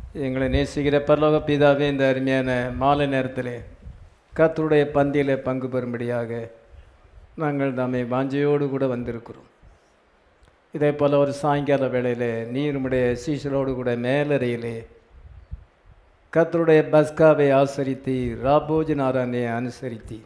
எங்களை நேசிக்கிற பரலோக பிதாவே இந்த அருமையான மாலை நேரத்திலே கர்த்தருடைய பந்தியிலே பங்கு பெறும்படியாக நாங்கள் நம்மை வாஞ்சையோடு கூட வந்திருக்கிறோம் இதே போல் ஒரு சாயங்கால வேளையிலே நீருமுடைய சீசலோடு கூட மேலறையிலே கர்த்தருடைய பஸ்காவை ஆசரித்து ராபோஜனாரனை அனுசரித்து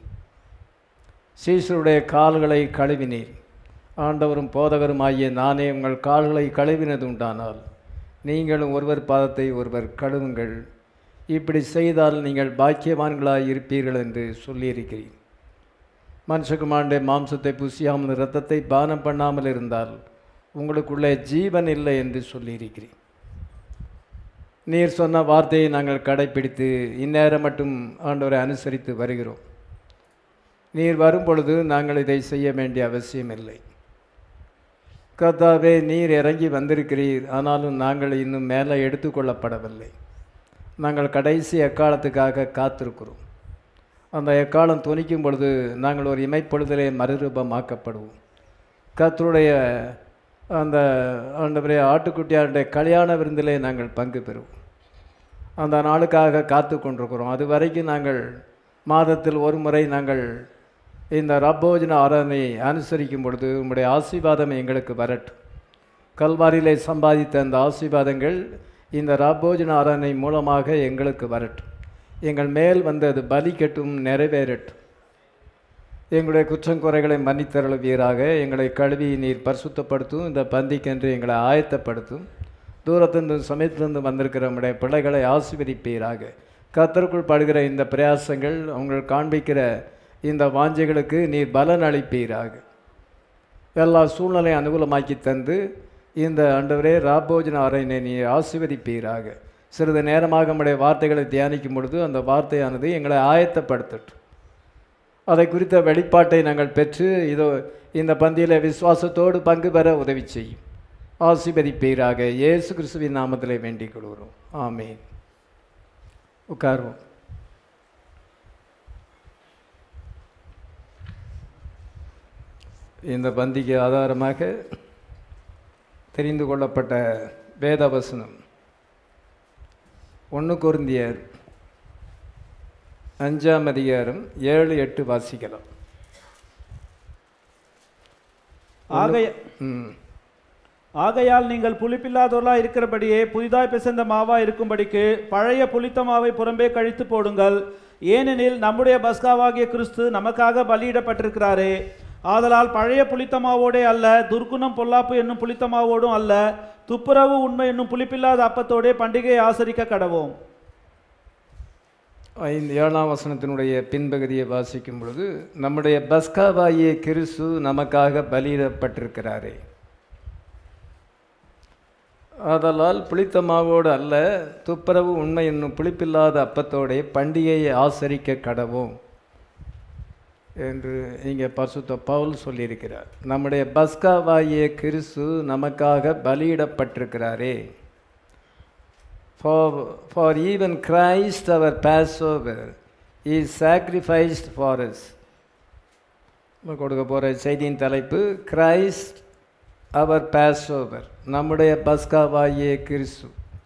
சீசருடைய கால்களை கழுவினீர் ஆண்டவரும் போதகரும் ஆகிய நானே உங்கள் கால்களை கழுவினது உண்டானால் நீங்களும் ஒருவர் பாதத்தை ஒருவர் கழுவுங்கள் இப்படி செய்தால் நீங்கள் பாக்கியவான்களாய் இருப்பீர்கள் என்று சொல்லியிருக்கிறீர் மனுஷகுமாரனுடைய மாம்சத்தை புசியாமல் இரத்தத்தை பானம் பண்ணாமல் இருந்தால் உங்களுக்குள்ளே ஜீவன் இல்லை என்று சொல்லியிருக்கிறேன் நீர் சொன்ன வார்த்தையை நாங்கள் கடைப்பிடித்து இந்நேரம் மட்டும் ஆண்டவரை அனுசரித்து வருகிறோம் நீர் வரும்பொழுது நாங்கள் இதை செய்ய வேண்டிய அவசியம் இல்லை கர்த்தாவே நீர் இறங்கி வந்திருக்கிறீர் ஆனாலும் நாங்கள் இன்னும் மேலே எடுத்துக்கொள்ளப்படவில்லை நாங்கள் கடைசி எக்காலத்துக்காக காத்திருக்கிறோம் அந்த எக்காலம் துணிக்கும் பொழுது நாங்கள் ஒரு இமைப்பொழுதிலே மறுரூபமாக்கப்படுவோம் கர்த்தருடைய அந்த ஆண்டவரே ஆட்டுக்குட்டியாருடைய கல்யாண விருந்திலே நாங்கள் பங்கு பெறுவோம் அந்த நாளுக்காக காத்து கொண்டிருக்கிறோம் அது வரைக்கும் நாங்கள் மாதத்தில் ஒரு முறை நாங்கள் இந்த ரப்போஜன ஆராதனை அனுசரிக்கும் பொழுது உங்களுடைய ஆசீர்வாதம் எங்களுக்கு வரட்டும் கல்வாரியிலே சம்பாதித்த அந்த ஆசீர்வாதங்கள் இந்த ரப்போஜன ஆராதனை மூலமாக எங்களுக்கு வரட்டும் எங்கள் மேல் வந்து அது பலிக்கட்டும் நிறைவேறட்டும் எங்களுடைய குற்றங்குறைகளை மன்னித்தருளுவீராக எங்களை கழுவி நீர் பரிசுத்தப்படுத்தும் இந்த பந்திக்கென்று எங்களை ஆயத்தப்படுத்தும் தூரத்திலிருந்து சமயத்திலிருந்து வந்திருக்கிற நம்முடைய பிள்ளைகளை ஆசீர்வதிப்பீராக கத்தருக்குள் படுகிற இந்த பிரயாசங்கள் அவங்க காண்பிக்கிற இந்த வாஞ்சைகளுக்கு நீர் பலன் அளிப்பீராக எல்லா சூழ்நிலையும் அனுகூலமாக்கி தந்து இந்த ஆண்டவரே ராபோஜன அறையினை நீ ஆசீர்வதிப்பீராக சிறிது நேரமாக நம்முடைய வார்த்தைகளை தியானிக்கும் பொழுது அந்த வார்த்தையானது எங்களை ஆயத்தப்படுத்தட்டும் அதை குறித்த வெளிப்பாட்டை நாங்கள் பெற்று இதோ இந்த பந்தியில் விசுவாசத்தோடு பங்கு பெற உதவி செய்யும் ஆசீர்வதிப்பீராக இயேசு கிறிஸ்துவின் நாமத்திலே வேண்டிக் கொள்கிறோம் ஆமீன் உட்காருவோம் இந்த பந்திக்கு ஆதாரமாக தெரிந்து கொள்ளப்பட்ட வேதவசனம் ஒன்று குருந்தியர் அஞ்சாம் அதிகாரம் ஏழு எட்டு வாசிக்கலாம் ஆகைய ம் ஆகையால் நீங்கள் புளிப்பில்லாதவர்களா இருக்கிறபடியே புதிதாய் பிசைந்த மாவா இருக்கும்படிக்கு பழைய புளித்த மாவை புறம்பே கழித்து போடுங்கள் ஏனெனில் நம்முடைய பஸ்காவாகிய கிறிஸ்து நமக்காக பலியிடப்பட்டிருக்கிறாரே ஆதலால் பழைய புளித்த மாவோடே அல்ல துர்க்குணம் பொல்லாப்பு என்னும் புளித்த மாவோடும் அல்ல துப்புரவு உண்மை என்னும் புளிப்பில்லாத அப்பத்தோடே பண்டிகையை ஆசரிக்க கடவோம் ஐந்து ஏழாம் வசனத்தினுடைய பின்பகுதியை வாசிக்கும் பொழுது நம்முடைய பஸ்காவாகிய கிறிஸ்து நமக்காக பலியிடப்பட்டிருக்கிறாரே ஆதலால் புளித்த மாவோடு அல்ல துப்புரவு உண்மை என்னும் புளிப்பில்லாத அப்பத்தோடே பண்டிகையை ஆசரிக்க கடவோம் என்று இங்கே பரிசுத்த பவுல் சொல்லியிருக்கிறார் நம்முடைய பஸ்காவாகிய கிறிஸ்து நமக்காக பலியிடப்பட்டிருக்கிறாரே For, for even Christ our Passover is sacrificed for us. நம்ம கொடுக்க போகிற செய்தியின் தலைப்பு கிரைஸ்ட் அவர் Passover நம்முடைய பஸ்காவாகிய கிறிஸ்து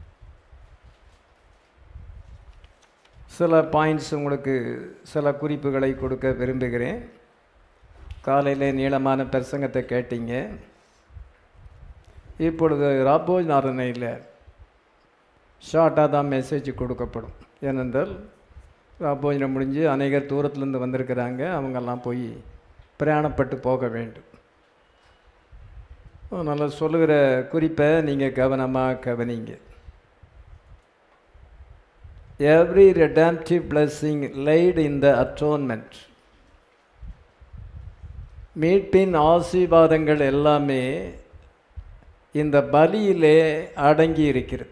சில பாயிண்ட்ஸ் உங்களுக்கு சில குறிப்புகளை கொடுக்க விரும்புகிறேன் காலையில் நீளமான பிரசங்கத்தை கேட்டீங்க இப்பொழுது ராபோஜ் நாரணையில் ஷார்ட்டாக தான் மெசேஜ் கொடுக்கப்படும் ஏனென்றால் போஜனம் முடிஞ்சு அநேகர் தூரத்துலேருந்து வந்திருக்கிறாங்க அவங்கெல்லாம் போய் பிரயாணப்பட்டு போக வேண்டும் அதனால் சொல்லுகிற குறிப்பை நீங்கள் கவனமாக கவனிங்க every redemptive blessing laid in the atonement மீட்பின் ஆசீர்வாதங்கள் எல்லாமே இந்த பலியிலே அடங்கி இருக்கிறது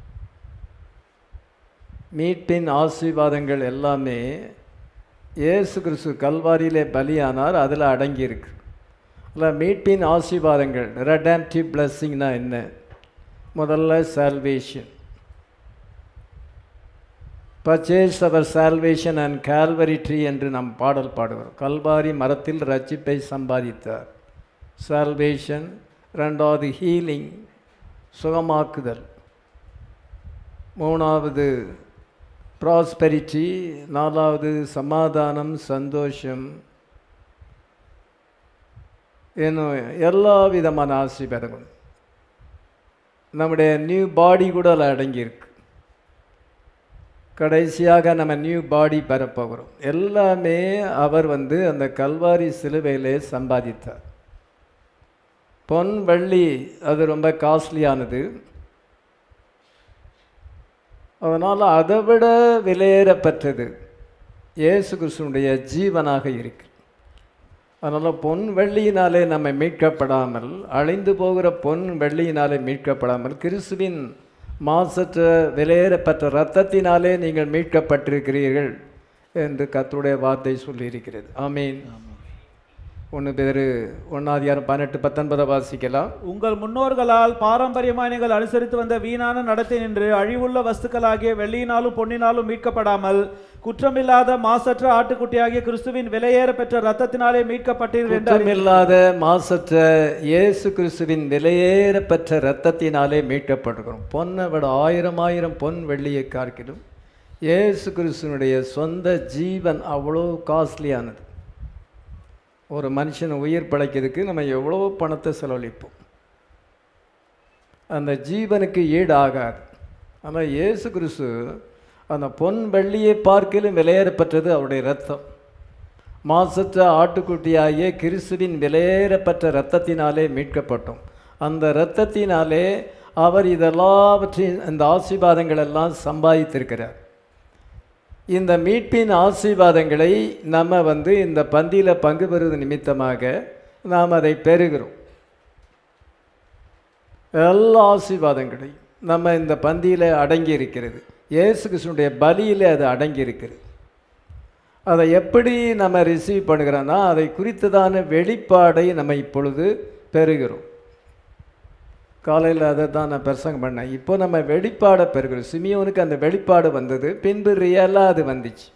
மீட்பின் ஆசீர்வாதங்கள் எல்லாமே இயேசு கிறிஸ்து கல்வாரியிலே பலியானார் அதில் அடங்கியிருக்கு அதில் மீட்பின் ஆசீர்வாதங்கள் ரெடாம்டிவ் பிளஸ்ஸிங்னா என்ன முதல்ல சால்வேஷன் பர்ச்சேஸ் அவர் சால்வேஷன் அண்ட் கால்வரி ட்ரீ என்று நாம் பாடல் பாடுகிறோம் கல்வாரி மரத்தில் ரட்சிப்பை சம்பாதித்தார் சால்வேஷன் ரெண்டாவது ஹீலிங் சுகமாக்குதல் மூணாவது ப்ராஸ்பெரிட்டி நாலாவது சமாதானம் சந்தோஷம் இன்னும் எல்லா விதமான ஆசீர்வாதங்களும் நம்முடைய நியூ பாடி கூட அதில் அடங்கியிருக்கு கடைசியாக நம்ம நியூ பாடி பெறப்போகிறோம் எல்லாமே அவர் வந்து அந்த கல்வாரி சிலுவையிலே சம்பாதித்தார் பொன் வெள்ளி அது ரொம்ப காஸ்ட்லியானது அதனால் அதை விட விலையேறப்பட்டது இயேசு கிறிஸ்துனுடைய ஜீவனாக இருக்கு அதனால் பொன் வெள்ளியினாலே நம்ம மீட்கப்படாமல் அழிந்து போகிற பொன் வெள்ளியினாலே மீட்கப்படாமல் கிறிஸ்துவின் மாசற்ற விலையேறப்பட்ட இரத்தத்தினாலே நீங்கள் மீட்கப்பட்டிருக்கிறீர்கள் என்று கர்த்தருடைய வார்த்தை சொல்லியிருக்கிறது ஆமீன் ஒன்று பேர் ஒன்றாதிகாரம் பதினெட்டு பத்தொன்பதை வாசிக்கலாம் உங்கள் முன்னோர்களால் பாரம்பரியமாய் நீங்கள் அனுசரித்து வந்த வீணான நடத்தை நின்று அழிவுள்ள வஸ்துக்களாகிய வெள்ளியினாலும் பொன்னினாலும் மீட்கப்படாமல் குற்றமில்லாத மாசற்ற ஆட்டுக்குட்டியாகிய கிறிஸ்துவின் விலையேற பெற்ற ரத்தத்தினாலே மீட்கப்பட்டீர்கள் என்று அறி- குற்றமில்லாத மாசற்ற இயேசு கிறிஸ்துவின் விலையேறப்பெற்ற இரத்தத்தினாலே மீட்கப்படுகிறோம் பொன்னை விட ஆயிரம் ஆயிரம் பொன் வெள்ளியை காக்கிடும் இயேசு கிறிஸ்துவனுடைய சொந்த ஜீவன் அவ்வளோ காஸ்ட்லியானது ஒரு மனுஷன் உயிர் பிழைக்கிறதுக்கு நம்ம எவ்வளோ பணத்தை செலவழிப்போம் அந்த ஜீவனுக்கு ஈடு ஆகாது ஆனால் இயேசு கிறிஸ்து அந்த பொன் வெள்ளியை பார்க்கிலும் விலையேறப்பட்டது அவருடைய ரத்தம் மாசற்ற ஆட்டுக்குட்டியாகிய கிறிஸ்துவின் விலையேறப்பட்ட இரத்தத்தினாலே மீட்கப்பட்டோம் அந்த இரத்தத்தினாலே அவர் இதெல்லாவற்றையும் இந்த ஆசீர்வாதங்கள் எல்லாம் சம்பாதித்திருக்கிறார் இந்த மீட்பின் ஆசீர்வாதங்களை நம்ம வந்து இந்த பந்தியில் பங்கு பெறுவது நிமித்தமாக நாம் அதை பெறுகிறோம் எல்லா ஆசீர்வாதங்களையும் நம்ம இந்த பந்தியில் அடங்கி இருக்கிறது இயேசு கிறிஸ்துனுடைய பலியில் அது அடங்கி இருக்கிறது அதை எப்படி நம்ம ரிசீவ் பண்ணுகிறோன்னா அதை குறித்ததான வெளிப்பாடை நம்ம இப்பொழுது பெறுகிறோம் காலையில் அதை தான் நான் பிரசங்கம் பண்ணேன் இப்போ நம்ம வெளிப்பாடை பெறுகிறோம் சிமியோனுக்கு அந்த வெளிப்பாடு வந்தது பின்பு ரியலாக அது வந்துச்சு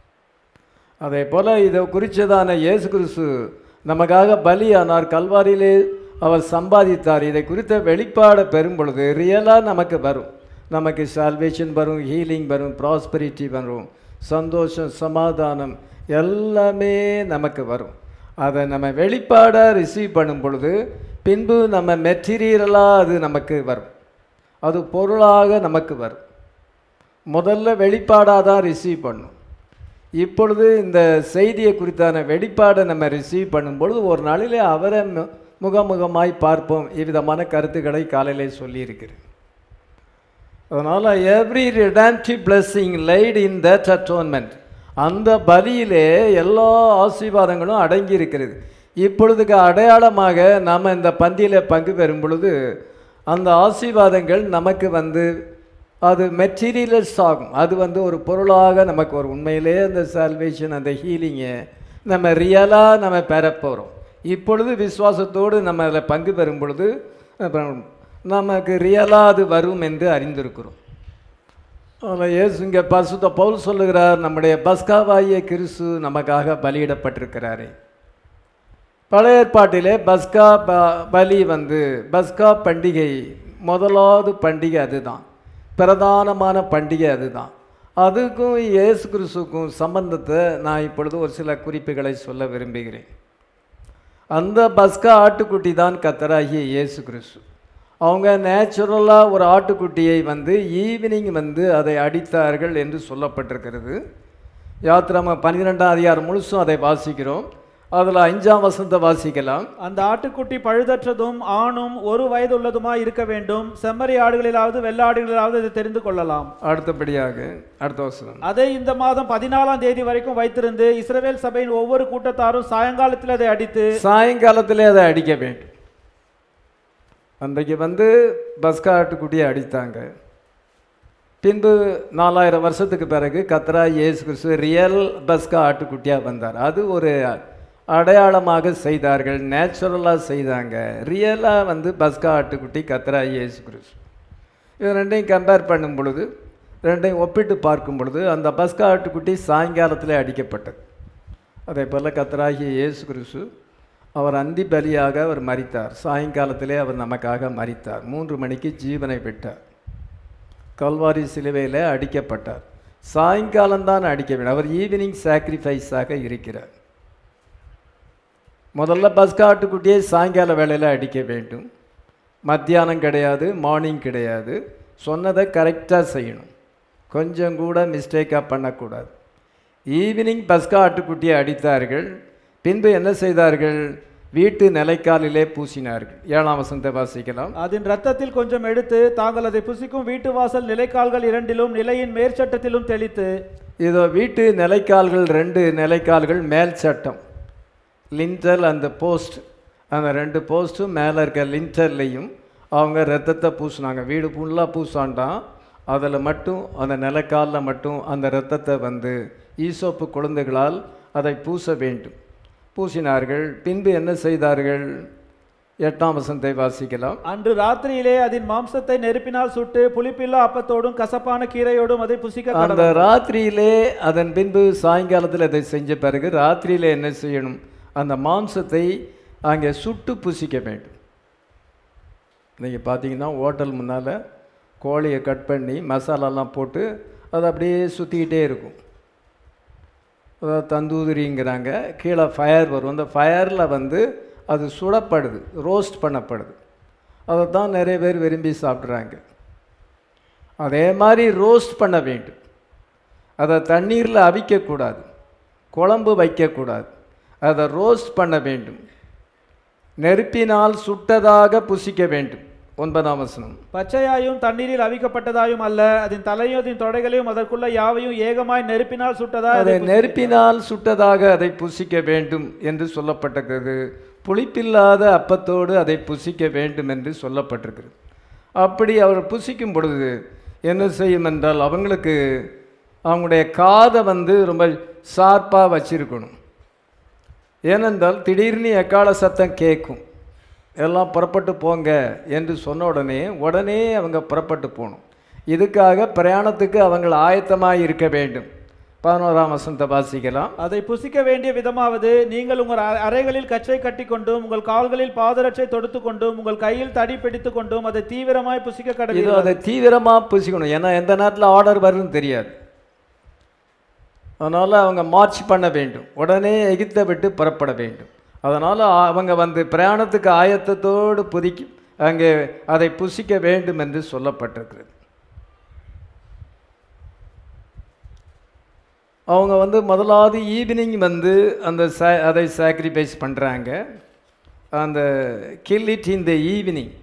அதே போல் இதை குறித்ததான இயேசு கிறிஸ்து நமக்காக பலியானார் கல்வாரியிலே அவர் சம்பாதித்தார் இதை குறித்த வெளிப்பாடை பெறும் பொழுது ரியலாக நமக்கு வரும் நமக்கு சால்வேஷன் வரும் ஹீலிங் வரும் ப்ராஸ்பரிட்டி வரும் சந்தோஷம் சமாதானம் எல்லாமே நமக்கு வரும் அதை நம்ம வெளிப்பாடாக ரிசீவ் பண்ணும் பொழுது பின்பு நம்ம மெட்டீரியலாக அது நமக்கு வரும் அது பொருளாக நமக்கு வரும் முதல்ல வெளிப்பாடாக தான் ரிசீவ் பண்ணும் இப்பொழுது இந்த செய்தியை குறித்தான வெளிப்பாடை நம்ம ரிசீவ் பண்ணும்பொழுது ஒரு நாளிலே அவரை மு- முகமுகமாய் பார்ப்போம் இவ்விதமான கருத்துக்களை காலையிலே சொல்லியிருக்கிறேன் அதனால் every redemptive blessing laid in that atonement அந்த பலியிலே எல்லா ஆசீர்வாதங்களும் அடங்கி இருக்கிறது இப்பொழுதுக்கு அடையாளமாக நாம் இந்த பந்தியில் பங்கு பெறும் பொழுது அந்த ஆசீர்வாதங்கள் நமக்கு வந்து அது மெட்டீரியல்ஸ் ஆகும் அது வந்து ஒரு பொருளாக நமக்கு ஒரு உண்மையிலே அந்த சால்வேஷன் அந்த ஹீலிங்கை நம்ம ரியலாக நம்ம பெறப்போகிறோம் இப்பொழுது விசுவாசத்தோடு நம்ம அதில் பங்கு பெறும் பொழுது அப்புறம் நமக்கு ரியலாக அது வரும் என்று அறிந்திருக்கிறோம் அதில் இயேசு இங்கே பசுத்த பவுல் சொல்லுகிறார் நம்முடைய பஸ்காவாகிய கிறிஸ்து நமக்காக பலியிடப்பட்டிருக்கிறாரே பழைய ஏற்பாட்டிலே பஸ்கா ப பலி வந்து பஸ்கா பண்டிகை முதலாவது பண்டிகை அதுதான் பிரதானமான பண்டிகை அதுதான் அதுக்கும் இயேசு கிறிஸ்துக்கும் சம்பந்தத்தை நான் இப்பொழுது ஒரு சில குறிப்புகளை சொல்ல விரும்புகிறேன் அந்த பஸ்கா ஆட்டுக்குட்டி தான் கத்தராகிய இயேசு கிறிஸ்து அவங்க நேச்சுரலாக ஒரு ஆட்டுக்குட்டியை வந்து ஈவினிங் வந்து அதை அடித்தார்கள் என்று சொல்லப்பட்டிருக்கிறது யாத்திராம பன்னிரெண்டாம் அதிகாரம் முழுசும் அதை வாசிக்கிறோம் அதில் அஞ்சாம் வசனத்தை வாசிக்கலாம் அந்த ஆட்டுக்குட்டி பழுதற்றதும் ஆணும் ஒரு வயதுள்ளதுமாய் இருக்க வேண்டும் செம்மறி ஆடுகளிலாவது வெள்ளாடுகளிலாவது இதை தெரிந்து கொள்ளலாம் அடுத்தபடியாக அடுத்த வசனம் அதை இந்த மாதம் பதினாலாம் தேதி வரைக்கும் வைத்திருந்து இஸ்ரவேல் சபையின் ஒவ்வொரு கூட்டத்தாரும் சாயங்காலத்தில் அதை அடித்து சாயங்காலத்திலே அதை அடிக்க வேண்டும் அன்றைக்கு வந்து பஸ்கா ஆட்டுக்குட்டியை அடித்தாங்க பின்பு நாலாயிரம் வருஷத்துக்கு பிறகு கத்ரா இயேசு கிறிஸ்து ரியல் பஸ்கா ஆட்டுக்குட்டியாக வந்தார் அது ஒரு அடையாளமாக செய்தார்கள் நேச்சுரலாக செய்தாங்க ரியலாக வந்து பஸ்கா ஆட்டுக்குட்டி கத்ரா இயேசு கிறிஸ்து இது ரெண்டையும் கம்பேர் பண்ணும் பொழுது ரெண்டையும் ஒப்பிட்டு பார்க்கும் பொழுது அந்த பஸ்கா ஆட்டுக்குட்டி சாயங்காலத்திலே அடிக்கப்பட்டது அதே போல் கத்தராகிய இயேசு கிறிஸ்து அவர் அந்தி பலியாக அவர் மரித்தார் சாயங்காலத்திலே அவர் நமக்காக மரித்தார் மூன்று மணிக்கு ஜீவனை விட்டார் கல்வாரி சிலுவையில் அடிக்கப்பட்டார் சாயங்காலம்தான் அடிக்க வேண்டும் அவர் ஈவினிங் சாக்ரிஃபைஸாக இருக்கிறார் முதல்ல பஸ்கா ஆட்டுக்குட்டியை சாயங்கால வேளையில் அடிக்க வேண்டும் மத்தியானம் கிடையாது மார்னிங் கிடையாது சொன்னதை கரெக்டாக செய்யணும் கொஞ்சம் கூட மிஸ்டேக்காக பண்ணக்கூடாது ஈவினிங் பஸ்கா ஆட்டுக்குட்டியை அடித்தார்கள் பின்பு என்ன செய்தார்கள் வீட்டு நிலைக்காலிலே பூசினார்கள் ஏழாம் வசனத்தை வாசிக்கலாம் அதன் இரத்தத்தில் கொஞ்சம் எடுத்து தாங்கள் அதை புசிக்கும் வீட்டு வாசல் நிலைக்கால்கள் இரண்டிலும் நிலையின் மேற்சட்டத்திலும் தெளித்து இதோ வீட்டு நிலைக்கால்கள் ரெண்டு நிலைக்கால்கள் மேல் சட்டம் லிண்டல் அந்த போஸ்ட் அந்த ரெண்டு போஸ்ட்டும் மேலே இருக்க லிண்டர்லையும் அவங்க ரத்தத்தை பூசினாங்க வீடு ஃபுல்லாக பூசாண்டான் அதில் மட்டும் அந்த நிலக்காலில் மட்டும் அந்த இரத்தத்தை வந்து ஈசோப்பு குழந்தைகளால் அதை பூச வேண்டும் பூசினார்கள் பின்பு என்ன செய்தார்கள் எட்டாம் வசனத்தை வாசிக்கலாம் அன்று ராத்திரியிலே அதன் மாம்சத்தை நெருப்பினால் சுட்டு புளிப்பில்லா அப்பத்தோடும் கசப்பான கீரையோடும் அதை புசிக்க அந்த கடவுள் ராத்திரியிலே அதன் பின்பு சாயங்காலத்தில் அதை செஞ்ச பிறகு ராத்திரியிலே என்ன செய்யணும் அந்த மாம்சத்தை அங்கே சுட்டு புசிக்க வேண்டும் நீங்கள் பார்த்தீங்கன்னா ஹோட்டல் முன்னால் கோழியை கட் பண்ணி மசாலாலாம் போட்டு அது அப்படியே சுற்றிக்கிட்டே இருக்கும் அதாவது தந்தூரிங்கிறாங்க கீழே ஃபயர் வரும் அந்த ஃபயரில் வந்து அது சுடப்படுது ரோஸ்ட் பண்ணப்படுது அதை தான் நிறைய பேர் விரும்பி சாப்பிட்றாங்க அதே மாதிரி ரோஸ்ட் பண்ண வேண்டும் அதை தண்ணீரில் அவிக்கக்கூடாது குழம்பு வைக்கக்கூடாது அதை ரோஸ்ட் பண்ண வேண்டும் நெருப்பினால் சுட்டதாக புசிக்க வேண்டும் ஒன்பதாம் வசனம் பச்சையாயும் தண்ணீரில் அவிக்கப்பட்டதாயும் அல்ல அதன் தலையும் அதன் தொடைகளையும் அதற்குள்ள யாவையும் ஏகமாய் நெருப்பினால் சுட்டதா அதை நெருப்பினால் சுட்டதாக அதை புசிக்க வேண்டும் என்று சொல்லப்பட்டிருக்கிறது புளிப்பில்லாத அப்பத்தோடு அதை புசிக்க வேண்டும் என்று சொல்லப்பட்டிருக்கிறது அப்படி அவர் புசிக்கும் பொழுது என்ன செய்யும் என்றால் அவங்களுக்கு அவங்களுடைய காதை வந்து ரொம்ப ஷார்ப்பாக வச்சிருக்கணும் ஏனென்றால் திடீர்னு எக்கால சத்தம் கேட்கும் எல்லாம் புறப்பட்டு போங்க என்று சொன்ன உடனே உடனே அவங்க புறப்பட்டு போகணும் இதுக்காக பிரயாணத்துக்கு அவங்கள் ஆயத்தமாக இருக்க வேண்டும் பதினோராம் வசனத்தை வாசிக்கலாம் அதை புசிக்க வேண்டிய விதமாவது நீங்கள் உங்கள் அ- அறைகளில் கச்சை கட்டி கொண்டும் உங்கள் கால்களில் பாதரட்சை தொடுத்து கொண்டும் உங்கள் கையில் தடி பிடித்து கொண்டும் அதை தீவிரமாய் புசிக்க இது கடவீர்கள் அதை தீவிரமாக புசிக்கணும் ஏன்னா எந்த நேரத்தில் ஆர்டர் வரும்னு தெரியாது அதனால் அவங்க மார்ச் பண்ண வேண்டும் உடனே எகிப்தை விட்டு புறப்பட வேண்டும் அதனால் அவங்க வந்து பிரயாணத்துக்கு ஆயத்தத்தோடு புதிக்க அங்கே அதை புசிக்க வேண்டும் என்று சொல்லப்பட்டிருக்கிறது அவங்க வந்து முதலாவது ஈவினிங் வந்து அந்த சா அதை சாக்ரிஃபைஸ் பண்ணுறாங்க அந்த kill it in the evening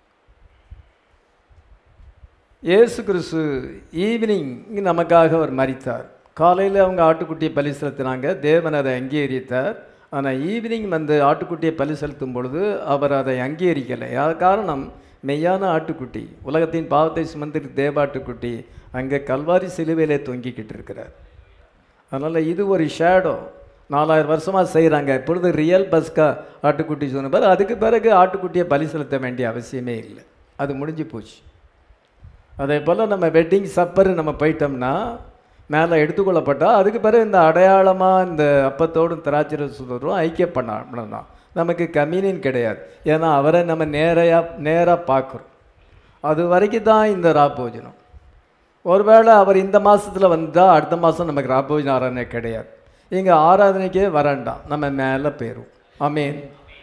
இயேசு கிறிஸ்து ஈவினிங் நமக்காக அவர் மரித்தார் காலையில் அவங்க ஆட்டுக்குட்டியை பலி செலுத்தினாங்க தேவன் அதை அங்கீகரித்தார் ஆனால் ஈவினிங் வந்து ஆட்டுக்குட்டியை பலி செலுத்தும் பொழுது அவர் அதை அங்கீகரிக்கலை அது காரணம் மெய்யான ஆட்டுக்குட்டி உலகத்தின் பாவத்தை சுமந்திரு தேவாட்டுக்குட்டி அங்கே கல்வாரி சிலுவையிலே தொங்கிக்கிட்டு இருக்கிறார் அதனால் இது ஒரு ஷேடோ நாலாயிரம் வருஷமாக செய்கிறாங்க இப்பொழுது ரியல் பஸ்கா ஆட்டுக்குட்டி சொன்ன பிறகு அதுக்கு பிறகு ஆட்டுக்குட்டியை பலி செலுத்த வேண்டிய அவசியமே இல்லை அது முடிஞ்சு போச்சு அதே போல் நம்ம வெட்டிங் சப்பர் நம்ம போயிட்டோம்னா மேலே எடுத்துக்கொள்ளப்பட்டால் அதுக்கு பிறகு இந்த அடையாளமாக இந்த அப்பத்தோடும் திராட்சை சுதரும் ஐக்கியம் பண்ணலாம் நமக்கு கம்யூனியன் கிடையாது ஏன்னா அவரை நம்ம நேரையாக நேராக பார்க்குறோம் அது வரைக்கும் தான் இந்த ராப்போஜனம் ஒருவேளை அவர் இந்த மாதத்தில் வந்தால் அடுத்த மாதம் நமக்கு ராப்போஜன ஆராதனை கிடையாது இங்கே ஆராதனைக்கே வரண்டாம் நம்ம மேலே போயிடும் ஆமீன்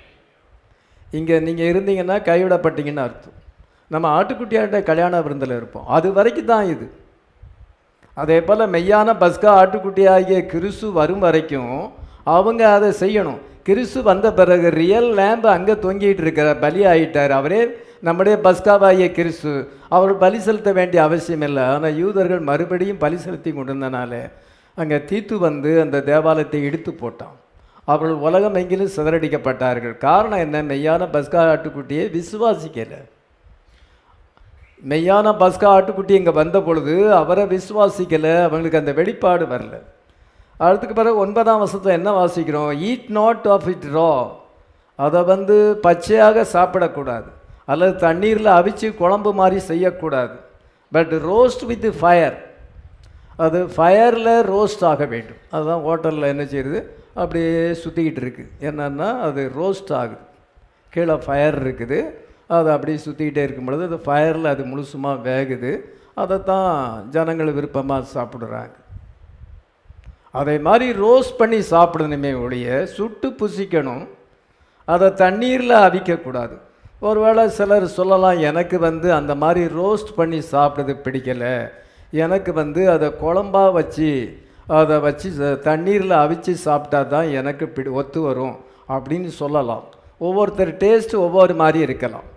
இங்கே நீங்கள் இருந்தீங்கன்னா கைவிடப்பட்டீங்கன்னு அர்த்தம் நம்ம ஆட்டுக்குட்டியாட்ட கல்யாண விருந்தில் இருப்போம் அது வரைக்கும் தான் இது அதே போல் மெய்யான பஸ்கா ஆட்டுக்குட்டியாகிய கிறிஸ்து வரும் வரைக்கும் அவங்க அதை செய்யணும் கிறிஸ்து வந்த பிறகு ரியல் லேம்பு அங்கே தொங்கிட்டு இருக்கிற பலி ஆயிட்டார் அவரே நம்முடைய பஸ்காவாகிய கிறிஸ்து அவர் பலி செலுத்த வேண்டிய அவசியம் இல்லை ஆனால் யூதர்கள் மறுபடியும் பலி செலுத்தி கொண்டிருந்தனால அங்கே தீத்து வந்து அந்த தேவாலயத்தை இடித்து போட்டான் அவர்கள் உலகம் எங்கிலும் சிதறடிக்கப்பட்டார்கள் காரணம் என்ன மெய்யான பஸ்கா ஆட்டுக்குட்டியை விசுவாசிக்கலை மெய்யான பஸ்கா ஆட்டுக்குட்டி இங்கே வந்த பொழுது அவரை விசுவாசிக்கலை அவங்களுக்கு அந்த வெளிப்பாடு வரல அதுக்கு பிறகு ஒன்பதாம் வருஷத்தில் என்ன வாசிக்கிறோம் eat not of it raw அதை வந்து பச்சையாக சாப்பிடக்கூடாது அல்லது தண்ணீரில் அவிச்சு குழம்பு மாதிரி செய்யக்கூடாது பட் ரோஸ்ட் வித் ஃபயர் அது ஃபயரில் ரோஸ்ட் ஆக வேண்டும் அதுதான் ஹோட்டலில் என்ன செய்யுது அப்படியே சுற்றிக்கிட்டு இருக்குது என்னன்னா அது ரோஸ்ட் ஆகுது கீழே ஃபயர் இருக்குது அது அப்படியே சுற்றிக்கிட்டே இருக்கும் பொழுது அது ஃபயரில் அது முழுசுமாக வேகுது அதைத்தான் ஜனங்கள் விருப்பமாக சாப்பிடுறாங்க அதே மாதிரி ரோஸ்ட் பண்ணி சாப்பிடணுமே ஒழிய சுட்டு புசிக்கணும் அதை தண்ணீரில் அவிக்கக்கூடாது ஒருவேளை சிலர் சொல்லலாம் எனக்கு வந்து அந்த மாதிரி ரோஸ்ட் பண்ணி சாப்பிட்றது பிடிக்கலை எனக்கு வந்து அதை குழம்பா வச்சு அதை வச்சு தண்ணீரில் அவிச்சு சாப்பிட்டா தான் எனக்கு பிடி ஒத்து வரும் அப்படின்னு சொல்லலாம் ஒவ்வொருத்தர் டேஸ்ட் ஒவ்வொரு மாதிரி இருக்கலாம்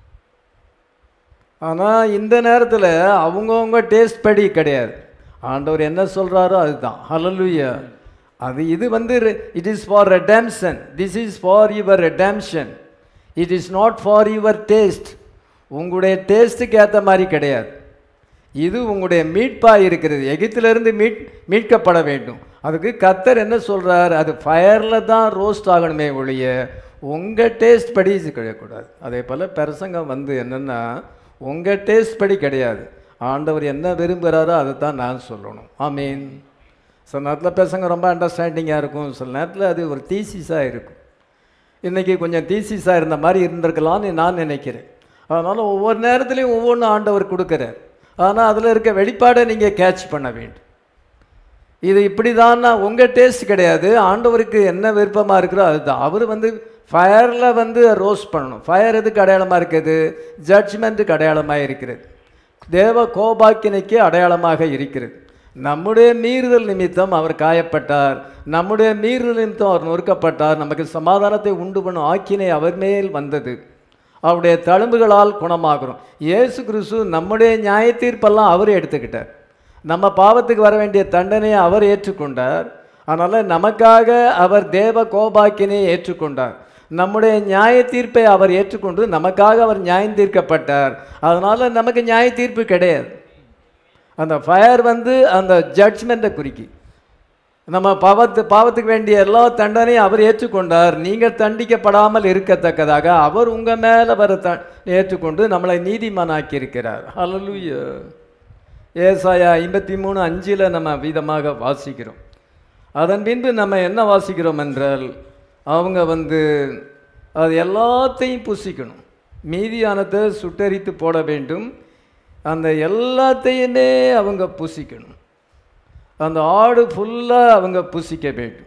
ஆனால் இந்த நேரத்தில் அவங்கவுங்க டேஸ்ட் படி கிடையாது ஆண்டவர் என்ன சொல்கிறாரோ அதுதான் ஹalleluya அது இது வந்து it is for redemption this is for your redemption it is not for your taste உங்களுடைய டேஸ்ட்டுக்கு ஏற்ற மாதிரி கிடையாது இது உங்களுடைய மீட்பாக இருக்கிறது எகிப்திலிருந்து மீட் மீட்கப்பட வேண்டும் அதுக்கு கத்தர் என்ன சொல்றார் அது ஃபயரில் தான் ரோஸ்ட் ஆகணுமே ஒழிய உங்கள் டேஸ்ட் படி இது கிடையக்கூடாது அதே போல் பிரசங்கம் வந்து என்னென்னா உங்கள் டேஸ்ட் படி கிடையாது ஆண்டவர் என்ன விரும்புகிறாரோ அதை தான் நான் சொல்லணும் ஆமீன் சில நேரத்தில் பிரசங்க ரொம்ப அண்டர்ஸ்டாண்டிங்காக இருக்கும் சில நேரத்தில் அது ஒரு தீசிஸாக இருக்கும் இன்றைக்கி கொஞ்சம் தீசிஸாக இருந்த மாதிரி இருந்திருக்கலாம்னு நான் நினைக்கிறேன் அதனால் ஒவ்வொரு நேரத்துலையும் ஒவ்வொன்றும் ஆண்டவர் கொடுக்குறார் ஆனால் அதில் இருக்க வெளிப்பாடை நீங்கள் கேட்ச் பண்ண வேண்டும் இது இப்படி தான் உங்கள் டேஸ்ட் கிடையாது ஆண்டவருக்கு என்ன விருப்பமாக இருக்கிறோ அதுதான் அவர் வந்து ஃபயரில் வந்து ரோஸ்ட் பண்ணணும் ஃபயர் எதுக்கு அடையாளமாக இருக்குது ஜட்ஜ்மெண்ட்டுக்கு அடையாளமாக இருக்கிறது தேவ கோபாக்கினைக்கு அடையாளமாக இருக்கிறது நம்முடைய மீறுதல் நிமித்தம் அவர் காயப்பட்டார் நம்முடைய மீறுதல் நிமித்தம் அவர் நொறுக்கப்பட்டார் நமக்கு சமாதானத்தை உண்டு பண்ணும் ஆக்கினை அவர் மேல் வந்தது அவருடைய தழும்புகளால் குணமாகிறோம் இயேசு கிறிஸ்து நம்முடைய நியாய தீர்ப்பெல்லாம் அவர் எடுத்துக்கிட்டார் நம்ம பாவத்துக்கு வர வேண்டிய தண்டனையை அவர் ஏற்றுக்கொண்டார் அதனால் நமக்காக அவர் தேவ கோபாக்கினை ஏற்றுக்கொண்டார் நம்முடைய நியாய தீர்ப்பை அவர் ஏற்றுக்கொண்டு நமக்காக அவர் நியாயம் தீர்க்கப்பட்டார் அதனால் நமக்கு நியாய தீர்ப்பு கிடையாது அந்த ஃபயர் வந்து அந்த ஜட்ஜ்மெண்ட்டை குறிக்கி நம்ம பாவத்து பாவத்துக்கு வேண்டிய எல்லா தண்டனையும் அவர் ஏற்றுக்கொண்டார் நீங்கள் தண்டிக்கப்படாமல் இருக்கத்தக்கதாக அவர் உங்கள் மேலே வர த ஏற்றுக்கொண்டு நம்மளை நீதிமானாக்கி இருக்கிறார் ஹalleluya ஏசாயா ஐம்பத்தி மூணு அஞ்சில் நம்ம விதமாக வாசிக்கிறோம் அதன் பின்பு நம்ம என்ன வாசிக்கிறோம் என்றால் அவங்க வந்து அது எல்லாத்தையும் புசிக்கணும் மீதியானதை சுட்டரித்து போட வேண்டும் அந்த எல்லாத்தையுமே அவங்க புசிக்கணும் அந்த ஆடு ஃபுல்லாக அவங்க புசிக்க வேண்டும்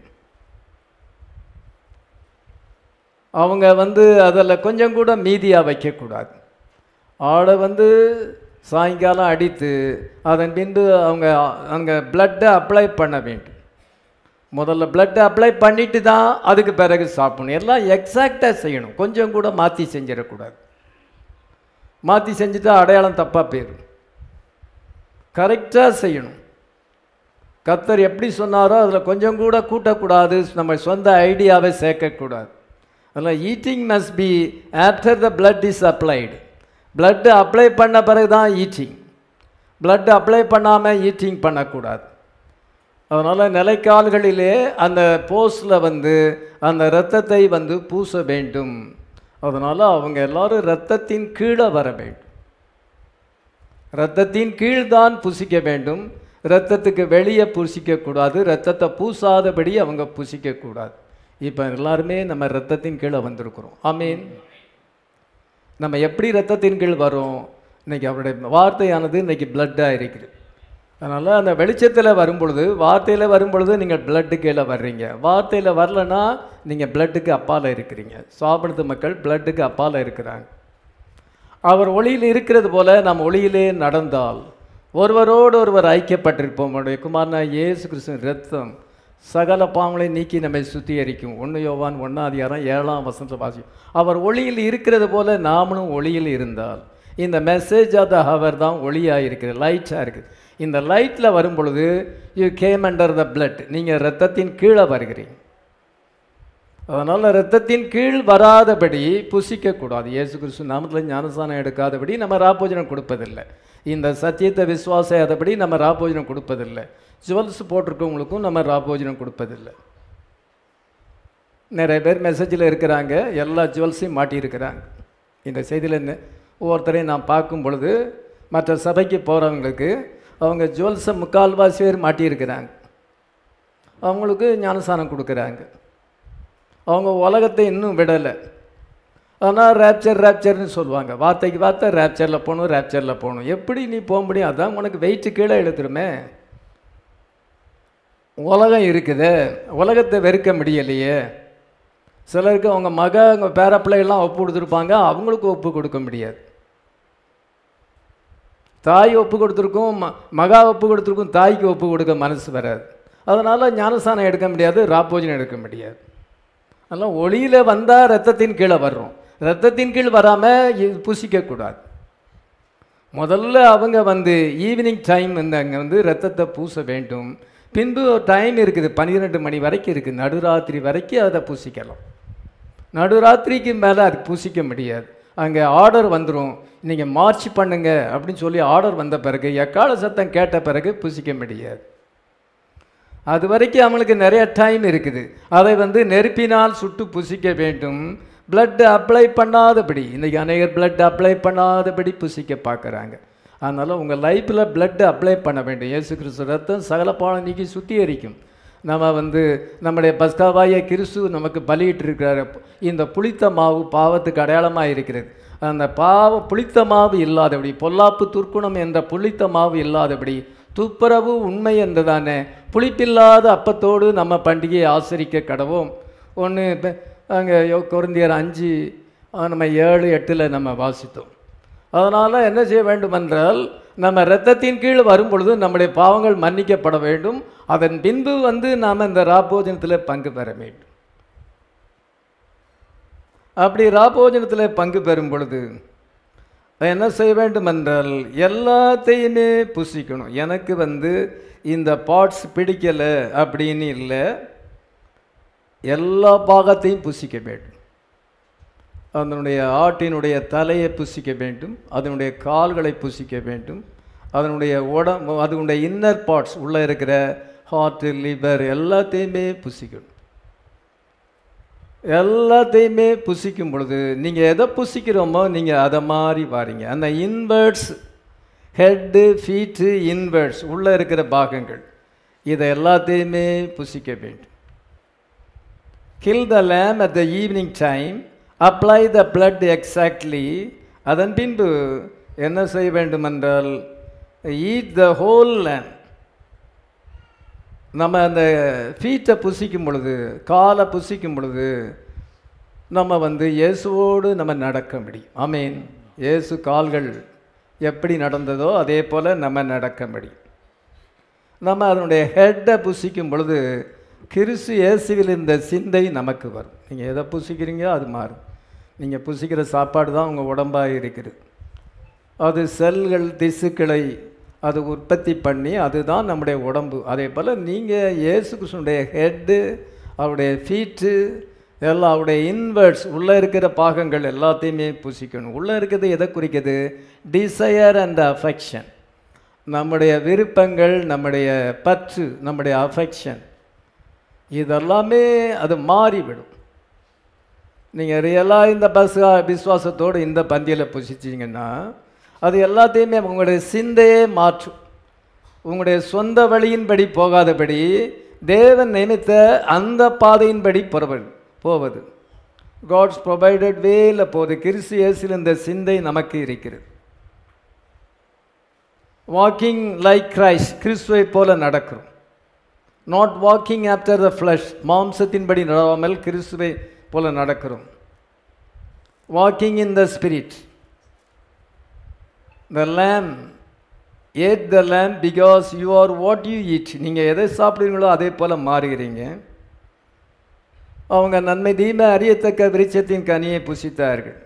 அவங்க வந்து அதில் கொஞ்சம் கூட மீதியாக வைக்கக்கூடாது ஆடை வந்து சாயங்காலம் அடித்து அதன் பின்பு அவங்க அங்கே பிளட்டை அப்ளை பண்ண வேண்டும் முதல்ல பிளட்டை அப்ளை பண்ணிட்டு தான் அதுக்கு பிறகு சாப்பிடணும் எல்லாம் எக்ஸாக்டாக செய்யணும் கொஞ்சம் கூட மாற்றி செஞ்சிடக்கூடாது மாற்றி செஞ்சுட்டா அடையாளம் தப்பாக போயிடும் கரெக்டாக செய்யணும் கத்தர் எப்படி சொன்னாரோ அதில் கொஞ்சம் கூட கூட்டக்கூடாது நம்ம சொந்த ஐடியாவை சேர்க்கக்கூடாது அதில் eating must be after the blood is applied blood apply பண்ண பிறகு தான் ஈட்டிங் blood அப்ளை பண்ணாமல் ஈட்டிங் பண்ணக்கூடாது அதனால் நிலைக்கால்களிலே அந்த போஸில் வந்து அந்த இரத்தத்தை வந்து பூச வேண்டும் அதனால் அவங்க எல்லாரும் இரத்தத்தின் கீழே வர வேண்டும் இரத்தத்தின் கீழ்தான் புசிக்க வேண்டும் இரத்தத்துக்கு வெளியே புசிக்கக்கூடாது இரத்தத்தை பூசாதபடி அவங்க புசிக்கக்கூடாது இப்போ எல்லாருமே நம்ம இரத்தத்தின் கீழே வந்திருக்கிறோம் ஆமீன் நம்ம எப்படி இரத்தத்தின் கீழ் வரோம் இன்னைக்கு அவருடைய வார்த்தையானது இன்னைக்கு பிளட்டாக இருக்குது அதனால் அந்த வெளிச்சத்தில் வரும்பொழுது வார்த்தையில் வரும்பொழுது நீங்கள் பிளட்டு கீழே வர்றீங்க வார்த்தையில் வரலன்னா நீங்கள் பிளட்டுக்கு அப்பால் இருக்கிறீங்க சாப்பிடுறது மக்கள் பிளட்டுக்கு அப்பால் இருக்கிறாங்க அவர் ஒளியில் இருக்கிறது போல நாம் ஒளியிலே நடந்தால் ஒருவரோடு ஒருவர் ஐக்கியப்பட்டிருப்போம் நம்முடைய குமாரனா இயேசு கிறிஸ்துவின் ரத்தம் சகல பாவங்களை நீக்கி நம்மை சுத்திகரிக்கும் ஒன்று யோவான் ஒன்றாதிகாரம் ஏழாம் வசந்த வாசியம் அவர் ஒளியில் இருக்கிறது போல நாமளும் ஒளியில் இருந்தால் இந்த மெசேஜ் ஆஃப் த ஹவர் தான் ஒளியாக இருக்குது லைட்டாக இருக்குது இந்த லைட்டில் வரும் பொழுது you came under the blood நீங்கள் ரத்தத்தின் கீழே வருகிறீங்க அதனால் ரத்தத்தின் கீழ் வராதபடி புசிக்கக்கூடாது இயேசு கிறிஸ்து நாமத்தில் ஞானஸ்தானம் எடுக்காதபடி நம்ம ராபோஜனம் கொடுப்பதில்லை இந்த சத்தியத்தை விசுவாசாதபடி நம்ம ராபோஜனம் கொடுப்பதில்லை ஜுவல்ஸ் போட்டிருக்கவங்களுக்கும் நம்ம ராபோஜனம் கொடுப்பதில்லை நிறைய பேர் மெசேஜில் இருக்கிறாங்க எல்லா ஜுவல்ஸையும் மாட்டியிருக்கிறாங்க இந்த செய்தியில் என்ன ஒவ்வொருத்தரையும் நான் பார்க்கும் பொழுது மற்ற சபைக்கு போகிறவங்களுக்கு அவங்க ஜுவல்ஸை முக்கால்வாசி பேர் மாட்டியிருக்கிறாங்க அவங்களுக்கு ஞானஸ்தானம் கொடுக்குறாங்க அவங்க உலகத்தை இன்னும் விடலை ஆனால் ரேப்சர் ரேப்சர்னு சொல்லுவாங்க வார்த்தைக்கு வார்த்தை ரேப்சரில் போகணும் ரேப்சரில் போகணும் எப்படி நீ போக முடியும் அதான் உனக்கு வெயிட்டு கீழே எழுத்துருமே உலகம் இருக்குது உலகத்தை வெறுக்க முடியலையே சிலருக்கு அவங்க மக அவங்க பேர பிள்ளைகள்லாம் ஒப்பு கொடுத்துருப்பாங்க அவங்களுக்கு ஒப்பு கொடுக்க முடியாது தாய் ஒப்பு கொடுத்துருக்கும் ம மகா ஒப்பு கொடுத்துருக்கும் தாய்க்கு ஒப்பு கொடுக்க மனசு வராது அதனால் ஞானஸ்தானம் எடுக்க முடியாது ராப்போஜனம் எடுக்க முடியாது அதெல்லாம் ஒளியில் வந்தால் ரத்தத்தின் கீழே வர்றோம் ரத்தத்தின் கீழ் வராமல் பூசிக்கக்கூடாது முதல்ல அவங்க வந்து ஈவினிங் டைம் வந்து அங்கே வந்து ரத்தத்தை பூச வேண்டும் பின்பு டைம் இருக்குது பன்னிரெண்டு மணி வரைக்கும் இருக்குது நடுராத்திரி வரைக்கும் அதை பூசிக்கலாம் நடுராத்திரிக்கு மேலே அது பூசிக்க முடியாது அங்கே ஆர்டர் வந்துடும் நீங்கள் மார்ச் பண்ணுங்க அப்படின்னு சொல்லி ஆர்டர் வந்த பிறகு எக்கால சத்தம் கேட்ட பிறகு பூசிக்க முடியாது அது வரைக்கும் அவங்களுக்கு நிறைய டைம் இருக்குது அதை வந்து நெருப்பினால் சுட்டு புசிக்க வேண்டும் blood அப்ளை பண்ணாதபடி இன்றைக்கி அநேகர் blood அப்ளை பண்ணாதபடி புசிக்க பார்க்குறாங்க அதனால் உங்கள் லைஃப்பில் blood அப்ளை பண்ண வேண்டும் இயேசு கிறிஸ்து ரத்தம் சகல பாலம் நீக்கி சுத்திகரிக்கும் நம்ம வந்து நம்முடைய பஸ்காவாய கிறிஸ்து நமக்கு பலியிட்டு இருக்கிறாரு இந்த புளித்த மாவு பாவத்துக்கு அடையாளமாக இருக்கிறது அந்த பாவம் புளித்த மாவு இல்லாதபடி பொல்லாப்பு துர்க்குணம் என்ற புளித்த மாவு இல்லாதபடி துப்புரவு உண்மை என்றதானே புளிப்பில்லாத அப்பத்தோடு நம்ம பண்டிகையை ஆசரிக்க கடவோம் ஒன்று அங்கே குருந்தியர் அஞ்சு அஹ், நம்ம ஏழு எட்டில் நம்ம வாசித்தோம் அதனால் என்ன செய்ய வேண்டும் என்றால் நம்ம இரத்தத்தின் கீழ் வரும் பொழுது நம்முடைய பாவங்கள் மன்னிக்கப்பட வேண்டும் அதன் பின்பு வந்து நாம் இந்த ராப்போஜனத்தில் பங்கு பெற வேண்டும் அப்படி ராப்போஜனத்தில் பங்கு பெறும் பொழுது என்ன செய்ய வேண்டும் என்றால் எல்லாத்தையுமே புசிக்கணும் எனக்கு வந்து இந்த பார்ட்ஸ் பிடிக்கலை அப்படின்னு இல்லை எல்லா பாகத்தையும் புசிக்க வேண்டும் அதனுடைய ஆட்டினுடைய தலையை புசிக்க வேண்டும் அதனுடைய கால்களை புசிக்க வேண்டும் அதனுடைய உடம்பு அதனுடைய இன்னர் பார்ட்ஸ் உள்ளே இருக்கிற ஹார்ட்டு லிவர் எல்லாத்தையுமே புசிக்கணும் எல்லாத்தையுமே புசிக்கும் பொழுது நீங்கள் எதை புசிக்கிறோமோ நீங்கள் அதை மாதிரி வாரீங்க அந்த இன்வெர்ட்ஸ் ஹெட்டு ஃபீட்டு இன்வெர்ட்ஸ் உள்ளே இருக்கிற பாகங்கள் இதை எல்லாத்தையுமே புசிக்க வேண்டும் kill the lamb at the evening time apply the blood exactly அதன் பின்பு என்ன செய்ய வேண்டும் என்றால் ஈட் த ஹோல் lamb நம்ம அந்த ஃபீட்டை புசிக்கும் பொழுது காலை புசிக்கும் பொழுது நம்ம வந்து இயேசுவோடு நம்ம நடக்க முடியும் ஆமீன் இயேசு கால்கள் எப்படி நடந்ததோ அதே போல் நம்ம நடக்க முடியும் நம்ம அதனுடைய ஹெட்டை புசிக்கும் பொழுது கிறிஸ்து இயேசுவில் இந்த சிந்தை நமக்கு வரும் நீங்கள் எதை புசிக்கிறீங்களோ அது மாறும் நீங்கள் புசிக்கிற சாப்பாடு தான் உங்கள் உடம்பாக இருக்குது அது செல்கள் திசுக்களை அது உற்பத்தி பண்ணி அதுதான் நம்முடைய உடம்பு அதே போல் நீங்கள் இயேசு கிருஷ்ணனுடைய ஹெட்டு அவருடைய ஃபீட்டு எல்லாம் அவருடைய இன்வெர்ட்ஸ் உள்ளே இருக்கிற பாகங்கள் எல்லாத்தையுமே புசிக்கணும் உள்ளே இருக்கிறது எதை குறிக்குது டிசையர் அண்ட் அஃபெக்ஷன் நம்முடைய விருப்பங்கள் நம்முடைய பற்று நம்முடைய அஃபெக்ஷன் இதெல்லாமே அது மாறிவிடும் நீங்கள் ரியலாக இந்த பஸ் விசுவாசத்தோடு இந்த பந்தியில் புசிச்சிங்கன்னா அது எல்லாத்தையுமே உங்களுடைய சிந்தையே மாற்றும் உங்களுடைய சொந்த வழியின்படி போகாதபடி தேவன் நினைத்த அந்த பாதையின்படி புறவது போவது காட்ஸ் ப்ரொவைடட் வேல போது கிறிஸ்து இயேசுவில் இந்த சிந்தை நமக்கு இருக்கிறது வாக்கிங் லைக் கிரைஸ்ட் கிறிஸ்துவை போல நடக்கிறோம் not walking after the flesh மாம்சத்தின்படி நடவாமல் கிறிஸ்துவை போல நடக்கிறோம் walking in the spirit the lamb ate the lamb because you are what you eat நீங்கள் எதை சாப்பிடுவீங்களோ அதே போல் மாறுகிறீங்க அவங்க நன்மை தீமை அறியத்தக்க விருட்சத்தின் கனியை புசித்தார்கள்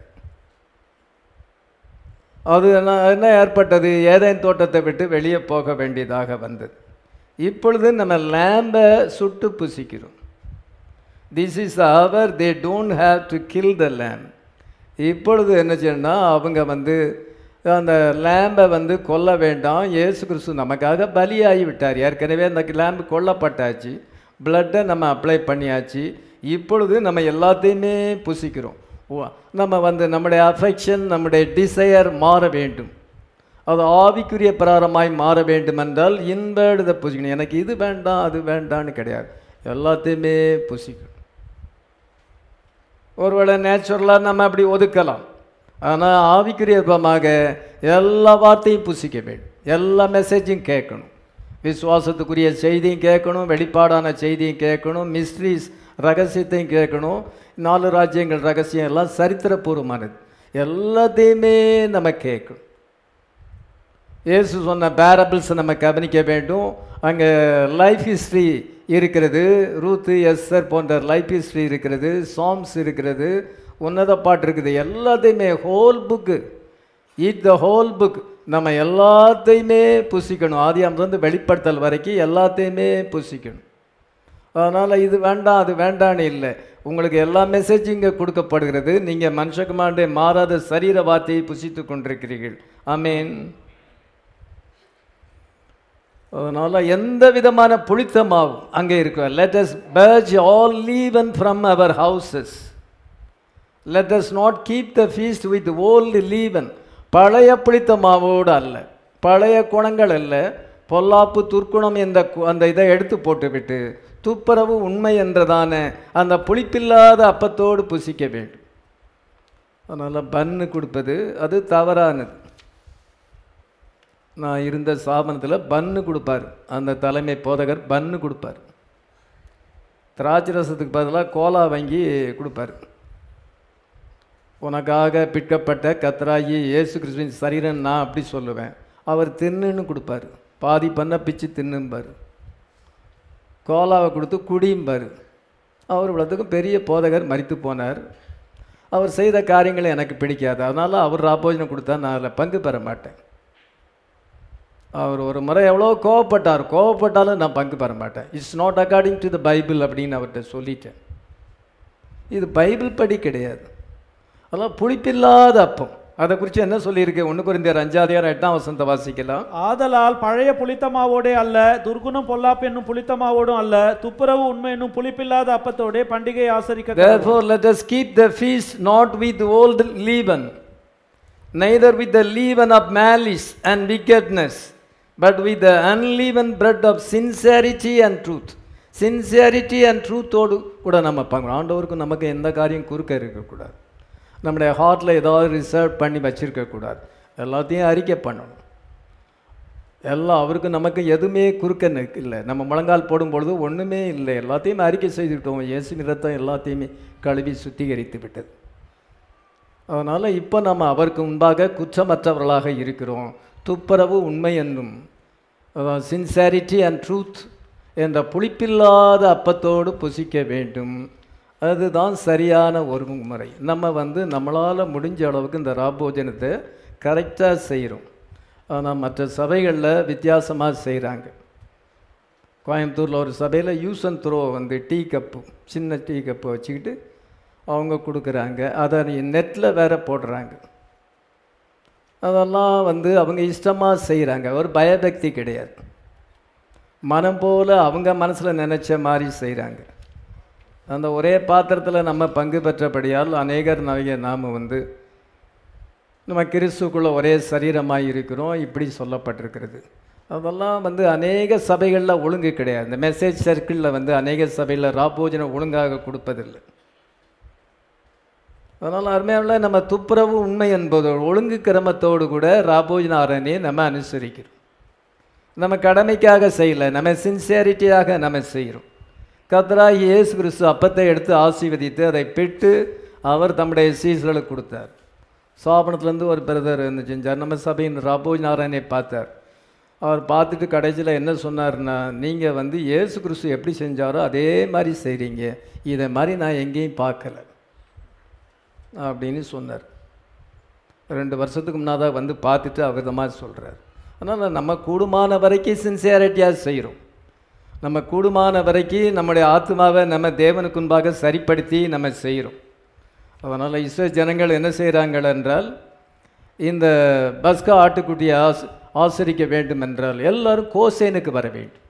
அது என்ன என்ன ஏற்பட்டது ஏதேன் தோட்டத்தை விட்டு வெளியே போக வேண்டியதாக வந்தது இப்பொழுது நம்ம லேம்பை சுட்டு புசிக்கிறோம் this is our they don't have to kill the lamb இப்பொழுது என்ன செய்யணும்னா அவங்க வந்து அந்த லேம்பை வந்து கொல்ல வேண்டாம் இயேசு கிறிஸ்து நமக்காக பலியாகி விட்டார் ஏற்கனவே அந்த லேம்பு கொல்லப்பட்டாச்சு பிளட்டை நம்ம அப்ளை பண்ணியாச்சு இப்பொழுது நம்ம எல்லாத்தையுமே புசிக்கிறோம் ஓ, நம்ம வந்து நம்முடைய அஃபெக்ஷன் நம்முடைய டிசையர் மாற வேண்டும் அது ஆவிக்குரிய பிரகாரமாய் மாற வேண்டும் என்றால் இன்பேடு இதை புசிக்கணும் எனக்கு இது வேண்டாம் அது வேண்டான்னு கிடையாது எல்லாத்தையுமே புசிக்கணும் ஒருவேளை நேச்சுரலாக நம்ம அப்படி ஒதுக்கலாம் ஆனால் ஆவிக்குரியபமாக எல்லா வார்த்தையும் புசிக்க வேண்டும் எல்லா மெசேஜையும் கேட்கணும் விசுவாசத்துக்குரிய செய்தியும் கேட்கணும் வெளிப்பாடான செய்தியும் கேட்கணும் மிஸ்ட்ரிஸ் ரகசியத்தையும் கேட்கணும் நாலு ராஜ்யங்கள் ரகசியம் எல்லாம் சரித்திரபூர்வமானது எல்லாத்தையுமே நம்ம கேட்கணும் இயேசு சொன்ன பேரபிள்ஸை நம்ம கவனிக்க வேண்டும் அங்கே லைஃப் ஹிஸ்ட்ரி இருக்கிறது ரூத்து எஸ்ஸர் போன்ற லைஃப் ஹிஸ்ட்ரி இருக்கிறது சாங்ஸ் இருக்கிறது உன்னத பாட்டு இருக்குது எல்லாத்தையுமே whole book eat the whole book நம்ம எல்லாத்தையுமே புசிக்கணும் ஆதியாமலேருந்து வெளிப்படுத்தல் வரைக்கும் எல்லாத்தையுமே புசிக்கணும் அதனால் இது வேண்டாம் அது வேண்டான்னு இல்லை உங்களுக்கு எல்லா மெசேஜும் இங்கே கொடுக்கப்படுகிறது நீங்கள் மனுஷகுமாண்டே மாறாத சரீர வார்த்தையை புசித்து கொண்டிருக்கிறீர்கள் ஆமீன் அதனால் எந்த விதமான புளித்தமாவும் அங்கே இருக்கும் let us purge all leaven from our houses let us not keep the feast with old leaven பழைய புளித்த மாவோடு அல்ல பழைய குணங்கள் அல்ல பொல்லாப்பு துர்க்குணம் என்ற கு- அந்த இதை எடுத்து போட்டுவிட்டு துப்புரவு உண்மை என்றதான அந்த புளிப்பில்லாத அப்பத்தோடு புசிக்க வேண்டும் அதனால் பன்னு கொடுப்பது அது தவறானது நான் இருந்த ஸ்தாபனத்தில் பன்னு கொடுப்பார் அந்த தலைமை போதகர் பன்னு கொடுப்பார் திராட்சை ரசத்துக்கு பதிலாக கோலா வாங்கி கொடுப்பார் உனக்காக பிற்கப்பட்ட கத்ராயி இயேசு கிறிஸ்துவின் சரீரம் நான் அப்படி சொல்லுவேன் அவர் தின்னுன்னு கொடுப்பார் பாதி பண்ண பிச்சு தின்னும்பார் கோலாவை கொடுத்து குடியும்பார் அவர் இவ்வளோத்துக்கும் பெரிய போதகர் மரித்து போனார் அவர் செய்த காரியங்கள் எனக்கு பிடிக்காது அதனால் அவர் ராபோஜனம் கொடுத்தா நான் அதில் பங்கு பெற மாட்டேன் அவர் ஒரு முறை எவ்வளோ கோவப்பட்டார் கோவப்பட்டாலும் நான் பங்கு பெற மாட்டேன் it's not according to the Bible அப்படின்னு அவர்கிட்ட சொல்லிட்டேன் இது பைபிள் படி கிடையாது அதெல்லாம் புளிப்பில்லாத அப்பம் அதை குறித்து என்ன சொல்லியிருக்கு ஒன்று குறைந்தர் அஞ்சாதியார் எட்டாம் வசந்த வாசிக்கலாம் ஆதலால் பழைய புளித்தமாவோடே அல்ல துர்குணம் பொல்லாப்பு என்னும் புளித்தமாவோடும் அல்ல துப்புரவு உண்மை என்னும் புளிப்பில்லாத அப்பத்தோடே பண்டிகை ஆசரிக்க கடவுள். Therefore, let us keep the feast not with old leaven, neither with the leaven of malice and wickedness, but with the unleavened bread of sincerity and truth. Sincerity and ட்ரூத்தோடு கூட நம்ம பார்க்கணும் ஆண்டவருக்கு நமக்கு எந்த காரியம் குறுக்க இருக்கக்கூடாது நம்முடைய ஹார்ட்டில் ஏதாவது ரிசர்வ் பண்ணி வச்சிருக்கக்கூடாது எல்லாத்தையும் அறிக்கை பண்ணணும் எல்லாம் அவருக்கு நமக்கு எதுவுமே குறுக்க நிற்கு- இல்லை நம்ம முழங்கால் போடும் பொழுது ஒன்றுமே இல்லை எல்லாத்தையும் அறிக்கை செய்துவிட்டோம் இயேசு ரத்தம் எல்லாத்தையுமே கழுவி சுத்திகரித்து விட்டது அதனால் இப்போ நம்ம அவருக்கு முன்பாக குற்றமற்றவர்களாக இருக்கிறோம் துப்புரவு உண்மை என்னும் சின்சாரிட்டி அண்ட் ட்ரூத் என்ற புளிப்பில்லாத அப்பத்தோடு புசிக்க வேண்டும் அதுதான் சரியான ஒரு முறை நம்ம வந்து நம்மளால் முடிஞ்ச அளவுக்கு இந்த ராபோஜனத்தை கரெக்டாக செய்கிறோம் ஆனால் மற்ற சபைகளில் வித்தியாசமாக செய்கிறாங்க கோயம்புத்தூரில் ஒரு சபையில் யூஸ் அண்ட் த்ரோ வந்து டீ கப்பு சின்ன டீ கப்பை வச்சுக்கிட்டு அவங்க கொடுக்குறாங்க அதை நெட்டில் வேற போடுறாங்க அதெல்லாம் வந்து அவங்க இஷ்டமாக செய்கிறாங்க ஒரு பயபக்தி கிடையாது மனம் போல் அவங்க மனசில் நினச்ச மாதிரி செய்கிறாங்க அந்த ஒரே பாத்திரத்தில் நம்ம பங்கு பெற்றபடியால் அநேகர் நவைய நாம் வந்து நம்ம கிறிஸ்துக்குள்ள ஒரே சரீரமாக இருக்கிறோம் இப்படி சொல்லப்பட்டிருக்கிறது அதெல்லாம் வந்து அநேக சபைகளில் ஒழுங்கு கிடையாது இந்த மெசேஜ் சர்க்கிளில் வந்து அநேக சபையில் ராபோஜனம் ஒழுங்காக கொடுப்பதில்லை அதனால் அருமையாவில் நம்ம துப்புரவு உண்மை என்பது ஒழுங்கு கிரமத்தோடு கூட ராபோஜன ஆரணியை நம்ம அனுசரிக்கிறோம் நம்ம கடமைக்காக செய்யலை நம்ம சின்சியாரிட்டியாக நம்ம செய்கிறோம் கத்தராகி இயேசு கிறிஸ்து அப்பத்தை எடுத்து ஆசீர்வதித்து அதை பெற்று அவர் தம்முடைய சீசர்களுக்கு கொடுத்தார் சாபனத்துலேருந்து ஒரு பிரதர் என்ன செஞ்சார் நம்ம சபையின் ராபோஜ் நாராயணனை பார்த்தார் அவர் பார்த்துட்டு கடைசியில் என்ன சொன்னார்னா நீங்கள் வந்து இயேசு கிறிஸ்து எப்படி செஞ்சாரோ அதே மாதிரி செய்கிறீங்க இதை மாதிரி நான் எங்கேயும் பார்க்கல அப்படின்னு சொன்னார் ரெண்டு வருஷத்துக்கு முன்னாதான் வந்து பார்த்துட்டு அவர் இந்த மாதிரி சொல்கிறார் அதனால் நம்ம கூடுமான வரைக்கும் சின்சியாரிட்டியாக செய்கிறோம் நம்ம கூடுமான வரைக்கும் நம்முடைய ஆத்மாவை நம்ம தேவனுக்கு முன்பாக சரிப்படுத்தி நம்ம செய்கிறோம் அதனால் இஸ்ரோ ஜனங்கள் என்ன செய்கிறாங்கள் என்றால் இந்த பஸ்கா ஆட்டுக்குட்டியை ஆஸ் ஆசரிக்க வேண்டும் என்றால் எல்லாரும் கோசேனுக்கு வர வேண்டும்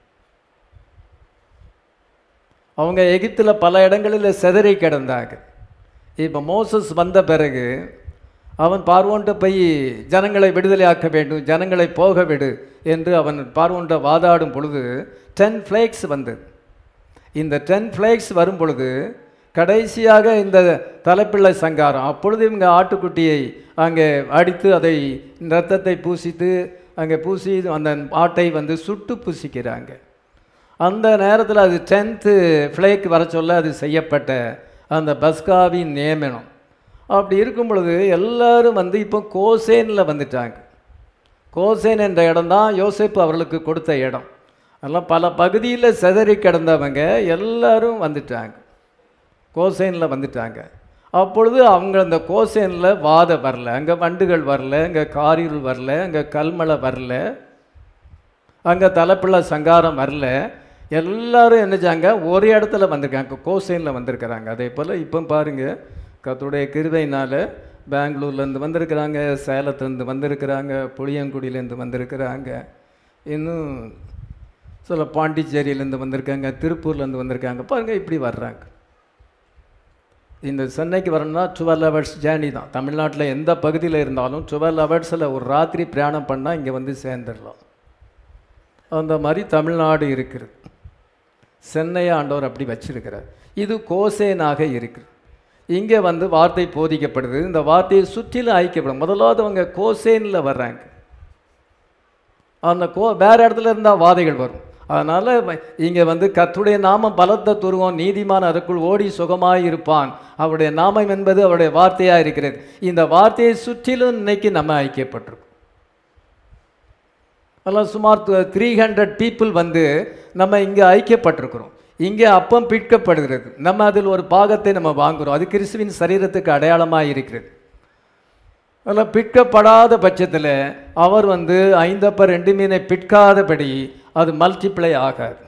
அவங்க எகிப்தில் பல இடங்களில் சிதறி கிடந்தாங்க இப்போ மோசஸ் வந்த பிறகு அவன் பார்வோன்ட்ட போய் ஜனங்களை விடுதலையாக்க வேண்டும் ஜனங்களை போக விடு என்று அவன் பார்வோன்ட்ட வாதாடும் பொழுது டென் ஃப்ளேக்ஸ் வந்தது இந்த டென் ஃப்ளேக்ஸ் வரும் பொழுது கடைசியாக இந்த தலைப்பிள்ளை சங்காரம் அப்பொழுது இவங்க ஆட்டுக்குட்டியை அங்கே அடித்து அதை ரத்தத்தை பூசித்து அங்கே பூசி அந்த ஆட்டை வந்து சுட்டு பூசிக்கிறாங்க அந்த நேரத்தில் அது டென்த்து ஃப்ளேக் வர சொல்ல அது செய்யப்பட்ட அந்த பஸ்காவின் நியமனம் அப்படி இருக்கும் பொழுது எல்லாரும் வந்து இப்போ கோசேனில் வந்துட்டாங்க கோசேன் என்ற இடம்தான் யோசேப்பு அவர்களுக்கு கொடுத்த இடம் அதெல்லாம் பல பகுதியில் சிதறி கிடந்தவங்க எல்லாரும் வந்துட்டாங்க கோசேனில் வந்துட்டாங்க அப்பொழுது அவங்க அந்த கோசேனில் வாதை வரல அங்கே வண்டுகள் வரல அங்கே காரிருள் வரல அங்கே கல்மலை வரல அங்கே தலைப்பிள்ளை சங்காரம் வரல எல்லாரும் என்னச்சாங்க ஒரு இடத்துல வந்திருக்காங்க கோசைனில் வந்திருக்கிறாங்க அதே போல் இப்போ பாருங்கள் கத்துடைய கிருபையினால் பெங்களூர்லேருந்து வந்திருக்கிறாங்க சேலத்துலேருந்து வந்திருக்கிறாங்க புளியங்குடியிலேருந்து வந்திருக்கிறாங்க இன்னும் சில பாண்டிச்சேரியிலேருந்து வந்திருக்காங்க திருப்பூர்லேருந்து வந்திருக்காங்க பாருங்கள் இப்படி வர்றாங்க இந்த சென்னைக்கு வரணும்னா டுவெல் ஹவர்ஸ் ஜேர்னி தான் தமிழ்நாட்டில் எந்த பகுதியில் இருந்தாலும் டுவெல் ஹவர்ஸில் ஒரு ராத்திரி பிரயாணம் பண்ணால் இங்கே வந்து சேர்ந்துடலாம் அந்த மாதிரி தமிழ்நாடு இருக்கிறது சென்னையை ஆண்டவர் அப்படி வச்சிருக்கிறார் இது கோசேனாக இருக்குது இங்கே வந்து வார்த்தை போதிக்கப்படுது இந்த வார்த்தையை சுற்றிலும் ஐக்கியப்படும் முதலாவது அவங்க கோசேனில் வர்றாங்க அந்த கோ வேறு இடத்துல இருந்தால் வாதைகள் வரும் அதனால் இங்கே வந்து கத்துடைய நாமம் பலத்த துருவம் நீதிமான் அதற்குள் ஓடி சுகமாய் இருப்பான் அவருடைய நாமம் என்பது அவருடைய வார்த்தையாக இருக்கிறது இந்த வார்த்தையை சுற்றிலும் இன்னைக்கு நம்ம ஐக்கியப்பட்டிருக்கோம் அதெல்லாம் சுமார் த்ரீ ஹண்ட்ரட் பீப்புள் வந்து நம்ம இங்கே ஐக்கியப்பட்டிருக்கிறோம் இங்கே அப்பம் பிற்கப்படுகிறது நம்ம அதில் ஒரு பாகத்தை நம்ம வாங்குகிறோம் அது கிறிஸ்துவின் சரீரத்துக்கு அடையாளமாக இருக்கிறது அதில் பிற்கப்படாத பட்சத்தில் அவர் வந்து ஐந்தப்ப ரெண்டு மீனை பிற்காதபடி அது மல்டிப்ளை ஆகாது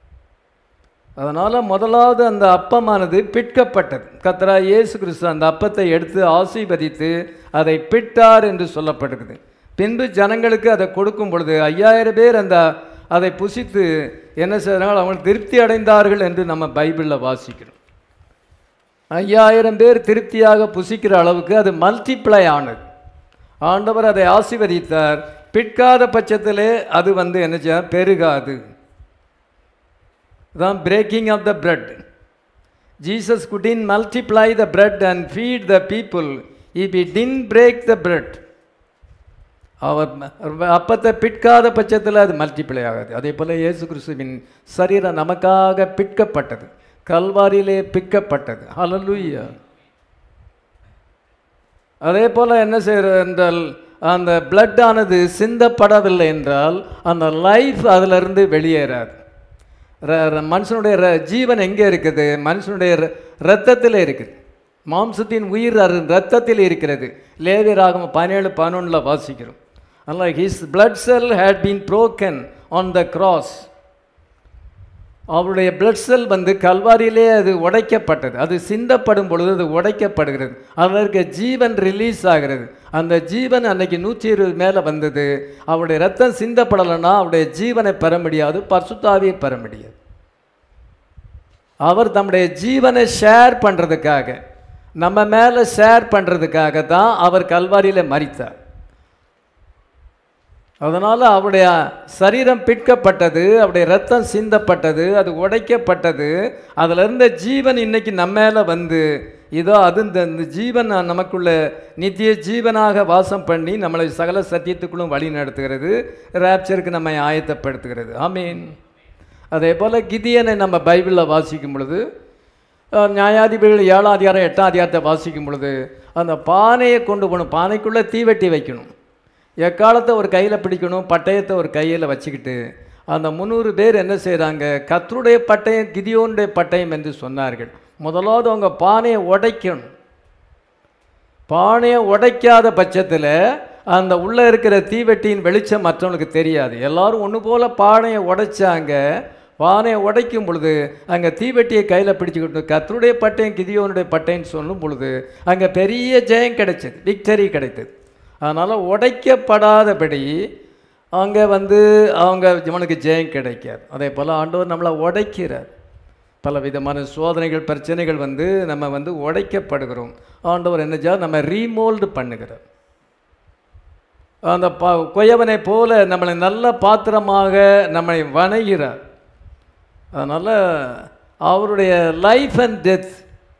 அதனால் முதலாவது அந்த அப்பமானது பிற்கப்பட்டது கத்தரா இயேசு கிறிஸ்து அந்த அப்பத்தை எடுத்து ஆசீர்வதித்து அதை பிட்டார் என்று சொல்லப்படுகிறது பின்பு ஜனங்களுக்கு அதை கொடுக்கும் பொழுது ஐயாயிரம் பேர் அந்த அதை புசித்து என்ன செய்தார்கள் அவங்க திருப்தி அடைந்தார்கள் என்று நம்ம பைபிளில் வாசிக்கிறோம் ஐயாயிரம் பேர் திருப்தியாக புசிக்கிற அளவுக்கு அது மல்டிப்ளை ஆனது ஆண்டவர் அதை ஆசீர்வதித்தார் பிற்காத பட்சத்திலே அது வந்து என்ன செய்ய பெருகாது தான் breaking of the bread Jesus குடின் multiply the bread and feed the people இப் இ டின் பிரேக் த பிரெட் அவர் அப்பத்தை பிற்காத பட்சத்தில் அது மல்டிப்ளை ஆகாது அதே போல் இயேசு கிறிஸ்துவின் சரீரம் நமக்காக பிற்கப்பட்டது கல்வாரியிலே பிற்கப்பட்டது ஹலலூயா அதே போல் என்ன செய்கிறது என்றால் அந்த blood ஆனது சிந்தப்படவில்லை என்றால் அந்த லைஃப் அதிலிருந்து வெளியேறாது ர- ர- மனுஷனுடைய ர- ஜீவன் எங்கே இருக்குது மனுஷனுடைய ர- ரத்தத்தில் இருக்குது மாம்சத்தின் உயிர் அது ரத்தத்தில் இருக்கிறது லேவியராகம் பதினேழு பதினொன்றில் வாசிக்கிறோம் அதனால் his blood cell had been broken on the cross அவருடைய blood cell வந்து கல்வாரியிலே அது உடைக்கப்பட்டது அது சிந்தப்படும் பொழுது அது உடைக்கப்படுகிறது அதில் இருக்க ஜீவன் ரிலீஸ் ஆகிறது அந்த ஜீவன் அன்னைக்கு நூற்றி இருபது மேலே வந்தது அவருடைய ரத்தம் சிந்தப்படலைன்னா அவருடைய ஜீவனை பெற முடியாது பரிசுத்தாவியை பெற முடியாது அவர் தம்முடைய ஜீவனை ஷேர் பண்ணுறதுக்காக நம்ம மேலே ஷேர் பண்ணுறதுக்காக தான் அவர் கல்வாரியில் மரித்தார் அதனால் அவருடைய சரீரம் பிற்கப்பட்டது அவருடைய ரத்தம் சிந்தப்பட்டது அது உடைக்கப்பட்டது அதில் இருந்த ஜீவன் இன்னைக்கு நம்ம மேலே வந்து இதோ அது இந்த இந்த ஜீவன் நமக்குள்ள நித்திய ஜீவனாக வாசம் பண்ணி நம்மளை சகல சத்தியத்துக்குள்ளும் வழி நடத்துகிறது ரேப்சருக்கு நம்மை ஆயத்தப்படுத்துகிறது ஆமீன் அதே போல் கிதியனை நம்ம பைபிளில் வாசிக்கும் பொழுது அஹ், நியாயாதிபதிகள் ஏழாம் அதிகாரம் எட்டாம் அதிகாரத்தை வாசிக்கும் பொழுது அந்த பானையை கொண்டு போகணும் பானைக்குள்ளே தீவெட்டி வைக்கணும் எக்காலத்தை ஒரு கையில் பிடிக்கணும் பட்டயத்தை ஒரு கையில் வச்சுக்கிட்டு அந்த முந்நூறு பேர் என்ன செய்கிறாங்க கத்தருடைய பட்டயம் கிதியோனுடைய பட்டயம் என்று சொன்னார்கள் முதலாவது அவங்க பானையை உடைக்கணும் பானையை உடைக்காத பட்சத்தில் அந்த உள்ளே இருக்கிற தீவெட்டியின் வெளிச்சம் மற்றவங்களுக்கு தெரியாது எல்லாரும் ஒன்று போல் பானையை உடைச்சாங்க பானையை உடைக்கும் பொழுது அங்கே தீவெட்டியை கையில் பிடிச்சிக்கிட்டு கத்தருடைய பட்டயம் கிதியோனுடைய பட்டயம்னு சொல்லும் பொழுது அங்கே பெரிய ஜெயம் கிடைச்சது விக்டரி கிடைத்தது அதனால் உடைக்கப்படாதபடி அங்கே வந்து அவங்க இவனுக்கு ஜெயம் கிடைக்காது அதே போல் ஆண்டவர் நம்மளை உடைக்கிறார் பல விதமான சோதனைகள் பிரச்சனைகள் வந்து நம்ம வந்து உடைக்கப்படுகிறோம் ஆண்டவர் என்ன செய்ய நம்ம ரீமோல்டு பண்ணுகிறார் அந்த ப கொயவனை போல நம்மளை நல்ல பாத்திரமாக நம்மை வணைகிறார் அதனால் அவருடைய லைஃப் அண்ட் டெத்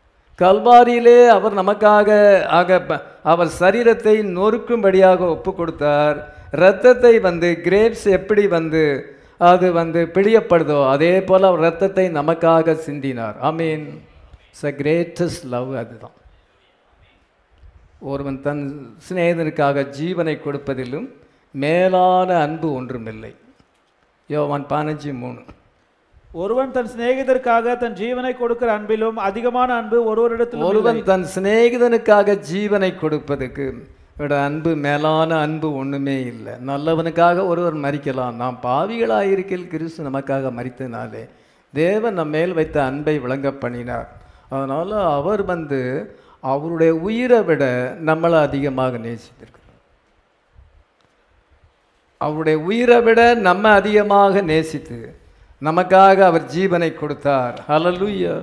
கல்வாரியிலே அவர் நமக்காக ஆக ப- அவர் சரீரத்தை நொறுக்கும்படியாக ஒப்பு கொடுத்தார் இரத்தத்தை வந்து கிரேப்ஸ் எப்படி வந்து அது வந்து பிழியப்படுதோ அதே போல் அவர் இரத்தத்தை நமக்காக சிந்தினார் I mean it's a greatest love அதுதான் ஒருவன் தன் சிநேகிதனுக்காக ஜீவனை கொடுப்பதிலும் மேலான அன்பு ஒன்றுமில்லை யோவான் பதினஞ்சு மூணு ஒருவன் தன் சிநேகிதருக்காக தன் ஜீவனை கொடுக்கிற அன்பிலும் அதிகமான அன்பு ஒருவரிடத்திலும் ஒருவன் தன் சிநேகிதனுக்காக ஜீவனை கொடுப்பதுக்கு விட அன்பு மேலான அன்பு ஒண்ணுமே இல்லை நல்லவனுக்காக ஒருவர் மறிக்கலாம் நாம் பாவிகளாக இருக்கையில் கிறிஸ்து நமக்காக மறித்தனாலே தேவன் நம் மேல் வைத்த அன்பை விளங்க பண்ணினார் அதனால் அவர் வந்து அவருடைய உயிரை விட நம்மளை அதிகமாக நேசித்திருக்கிறார் அவருடைய உயிரை விட நம்ம அதிகமாக நேசித்து நமக்காக அவர் ஜீவனை கொடுத்தார் ஹalleluya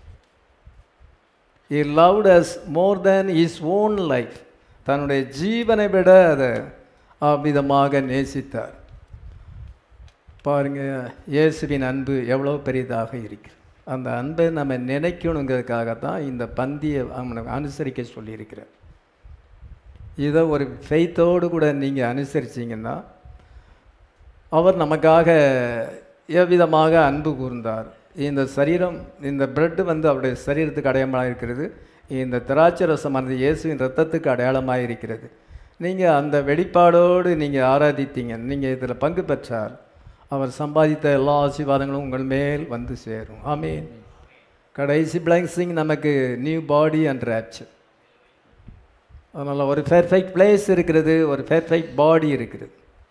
he loved us more than his own life தன்னுடைய ஜீவனை விட அதை அவ்விதமாக நேசித்தார் பாருங்க இயேசுவின் அன்பு எவ்வளோ பெரியதாக இருக்கு அந்த அன்பை நம்ம நினைக்கணுங்கிறதுக்காக தான் இந்த பந்தியை அவனை அனுசரிக்க சொல்லியிருக்கிறார் இதை ஒரு ஃபெய்த்தோடு கூட நீங்கள் அனுசரிச்சீங்கன்னா அவர் நமக்காக எவ்விதமாக அன்பு கூர்ந்தார் இந்த சரீரம் இந்த பிரெட் வந்து அவருடைய சரீரத்துக்கு அடையாளமாக இருக்கிறது இந்த திராட்சை ரசமானது இயேசுவின் ரத்தத்துக்கு அடையாளமாக இருக்கிறது நீங்கள் அந்த வெளிப்பாடோடு நீங்கள் ஆராதித்தீங்க நீங்கள் இதில் பங்கு பெற்றால் அவர் சம்பாதித்த எல்லா ஆசீர்வாதங்களும் உங்கள் மேல் வந்து சேரும் ஆமீன் கடைசி பிளங்ஸிங் நமக்கு நியூ பாடி அண்ட் ரேப்சர் அதனால் ஒரு பெர்ஃபெக்ட் பிளேஸ் இருக்கிறது ஒரு பெர்ஃபெக்ட் பாடி இருக்குது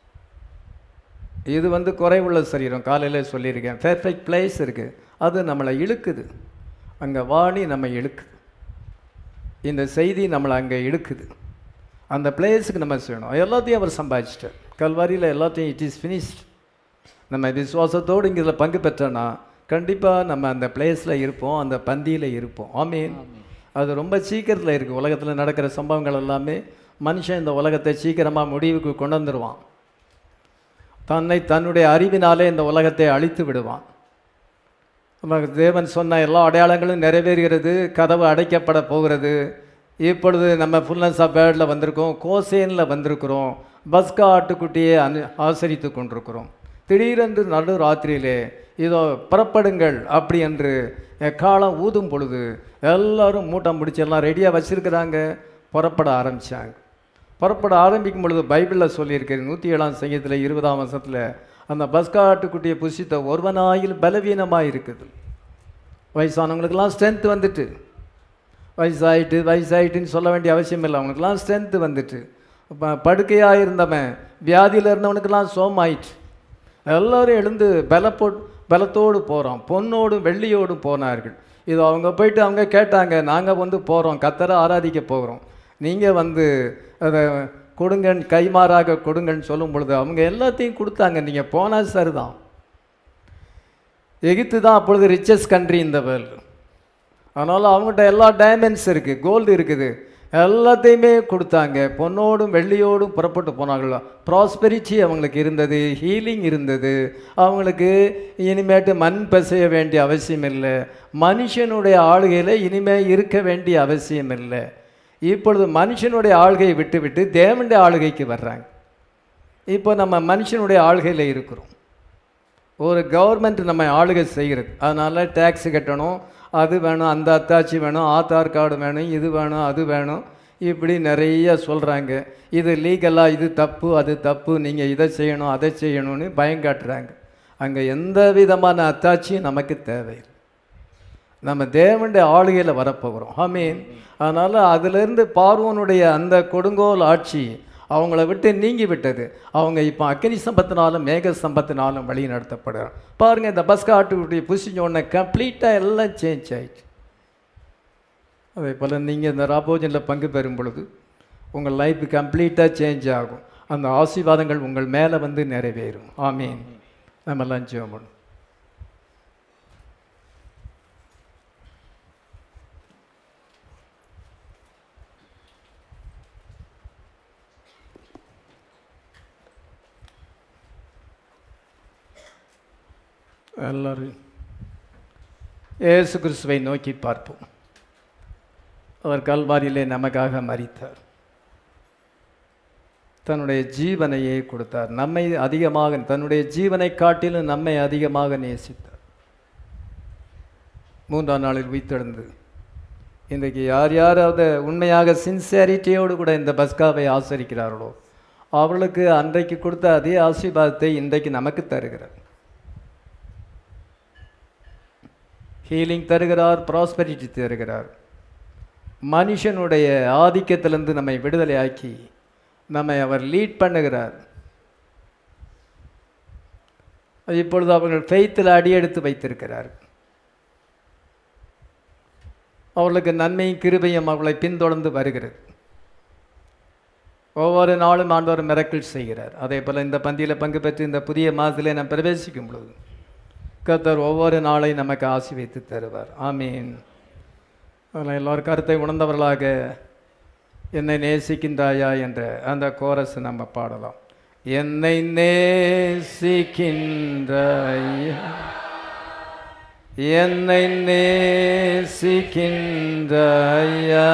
இது வந்து குறைவுள்ள சரீரம் காலையில் சொல்லியிருக்கேன் பெர்ஃபெக்ட் பிளேஸ் இருக்குது அது நம்மளை இழுக்குது அங்கே வாணி நம்ம இழுக்குது இந்த செய்தி நம்மளை அங்கே இழுக்குது அந்த பிளேஸுக்கு நம்ம செய்யணும் எல்லாத்தையும் அவர் சம்பாதிச்சிட்டார் கல்வாரியில் எல்லாத்தையும் இட் இஸ் ஃபினிஷ்ட் நம்ம விசுவாசத்தோடு இங்கே இதில் பங்கு பெற்றோன்னா கண்டிப்பாக நம்ம அந்த பிளேஸில் இருப்போம் அந்த பந்தியில் இருப்போம் ஆமீன் அது ரொம்ப சீக்கிரத்தில் இருக்குது உலகத்தில் நடக்கிற சம்பவங்கள் எல்லாமே மனுஷன் இந்த உலகத்தை சீக்கிரமாக முடிவுக்கு கொண்டு வந்துடுவான் தன்னை தன்னுடைய அறிவினாலே இந்த உலகத்தை அழித்து விடுவான் நமக்கு தேவன் சொன்ன எல்லா அடையாளங்களும் நிறைவேறுகிறது கதவு அடைக்கப்பட போகிறது இப்பொழுது நம்ம ஃபுல்னஸ் ஆஃப் பேர்டில் வந்திருக்கோம் கோசேனில் வந்திருக்கிறோம் பஸ்கா ஆட்டுக்குட்டியை அனு ஆசரித்து கொண்டிருக்கிறோம் திடீரென்று நடு ராத்திரியிலே இதோ புறப்படுங்கள் அப்படி என்று எக்காலம் ஊதும் பொழுது எல்லாரும் மூட்டம் முடிச்சு எல்லாம் ரெடியாக வச்சுருக்கிறாங்க புறப்பட ஆரம்பித்தாங்க புறப்பட ஆரம்பிக்கும் பொழுது பைபிளில் சொல்லியிருக்கு நூற்றி ஏழாம் சங்கீதத்தில் இருபதாம் வருஷத்தில் அந்த பஸ்காட்டுக்குட்டியை புசித்த ஒருவனாயில் பலவீனமாக இருக்குது வயசானவங்களுக்கெல்லாம் ஸ்ட்ரென்த் வந்துட்டு வயசாயிட்டு வயசாயிட்டுன்னு சொல்ல வேண்டிய அவசியம் இல்லை அவனுக்கெல்லாம் ஸ்ட்ரென்த்து வந்துட்டு இப்போ படுக்கையாக இருந்தவன் வியாதியில் இருந்தவனுக்கெல்லாம் சோமாயிட்டு எல்லோரும் எழுந்து பலப்போ பலத்தோடு போகிறோம் பொண்ணோடும் வெள்ளியோடும் போனார்கள் இது அவங்க போயிட்டு அவங்க கேட்டாங்க நாங்கள் வந்து போகிறோம் கத்தரை ஆராதிக்க போகிறோம் நீங்கள் வந்து அதை கொடுங்கன்னு கைமாறாக கொடுங்கன்னு சொல்லும் பொழுது அவங்க எல்லாத்தையும் கொடுத்தாங்க நீங்கள் போனால் சரிதான் எகிப்து தான் அப்பொழுது ரிச்சஸ்ட் கண்ட்ரி இந்த வேர்ல்டு அதனால் அவங்ககிட்ட எல்லா டைமண்ட்ஸ் இருக்குது கோல்டு இருக்குது எல்லாத்தையுமே கொடுத்தாங்க பொன்னோடும் வெள்ளியோடும் புறப்பட்டு போனாங்களோ ப்ராஸ்பெரிட்டி அவங்களுக்கு இருந்தது ஹீலிங் இருந்தது அவங்களுக்கு இனிமேட்டு மண் பிசைய வேண்டிய அவசியம் இல்லை மனுஷனுடைய ஆளுகையில் இனிமே இருக்க வேண்டிய அவசியம் இல்லை இப்பொழுது மனுஷனுடைய ஆளுகையை விட்டு விட்டு தேவனுடைய ஆளுகைக்கு வர்றாங்க இப்போ நம்ம மனுஷனுடைய ஆளுகையில் இருக்கிறோம் ஒரு கவர்மெண்ட் நம்ம ஆளுகை செய்கிறது அதனால் டேக்ஸ் கட்டணும் அது வேணும் அந்த அத்தாட்சி வேணும் ஆதார் கார்டு வேணும் இது வேணும் அது வேணும் இப்படி நிறைய சொல்கிறாங்க இது லீகலாக இது தப்பு அது தப்பு நீங்கள் இதை செய்யணும் அதை செய்யணும்னு பயம் காட்டுறாங்க அங்கே எந்த விதமான அத்தாட்சியும் நமக்கு தேவையில்லை நம்ம தேவனுடைய ஆளுகையில் வரப்போகிறோம் ஆமீன் அதனால் அதிலிருந்து பார்வோனுடைய அந்த கொடுங்கோல் ஆட்சி அவங்கள விட்டு நீங்கி விட்டது அவங்க இப்போ அக்னி சம்பத்தினாலும் மேக சம்பத்தினாலும் வழி நடத்தப்படுறாங்க பாருங்கள் இந்த பஸ் ஆட்டுக்குட்டி புசிஞ்ச உடனே கம்ப்ளீட்டாக எல்லாம் சேஞ்ச் ஆயிடுச்சு அதே போல் நீங்கள் இந்த ராபோஜனில் பங்கு பெறும் பொழுது உங்கள் லைஃப் கம்ப்ளீட்டாக சேஞ்ச் ஆகும் அந்த ஆசீர்வாதங்கள் உங்கள் மேலே வந்து நிறைவேறும் ஆமீன் நம்மெல்லாம் ஜெபம் பண்ணும் எல்லாரும் இயேசு கிறிஸ்துவை நோக்கி பார்ப்போம் அவர் கல்வாரியிலே நமக்காக மரித்தார் தன்னுடைய ஜீவனையே கொடுத்தார் நம்மை அதிகமாக தன்னுடைய ஜீவனை காட்டிலும் நம்மை அதிகமாக நேசித்தார் மூன்றாம் நாளில் உயிர்த்தெழுந்து இன்றைக்கு யார் யாராவது உண்மையாக சின்சியாரிட்டியோடு கூட இந்த பஸ்காவை ஆசரிக்கிறார்களோ அவர்களுக்கு அன்றைக்கு கொடுத்த அதே ஆசீர்வாதத்தை இன்றைக்கு நமக்கு தருகிறார் ஹீலிங் தருகிறார் ப்ராஸ்பெரிட்டி தருகிறார் மனுஷனுடைய ஆதிக்கத்திலிருந்து நம்மை விடுதலையாக்கி நம்மை அவர் லீட் பண்ணுகிறார் இப்பொழுது அவர்கள் ஃபெய்த்தில் அடியெடுத்து வைத்திருக்கிறார் அவர்களுக்கு நன்மையும் கிருபையும் அவளை பின்தொடர்ந்து வருகிறது ஒவ்வொரு நாளும் ஆண்டவர் மிரக்கிள் செய்கிறார் அதே போல் இந்த பந்தியில் பங்கு பெற்று இந்த புதிய மாதத்திலே நாம் பிரவேசிக்கும் பொழுது கர்த்தர் ஒவ்வொரு நாளையும் நமக்கு ஆசி வைத்து தருவார் ஆமீன் அதில் எல்லோரும் கருத்தை உணர்ந்தவர்களாக என்னை நேசிக்கின்றாயா என்ற அந்த கோரஸ் நம்ம பாடலாம் என்னை நேசிக்கின்றாயா என்னை நேசிக்கின்றாயா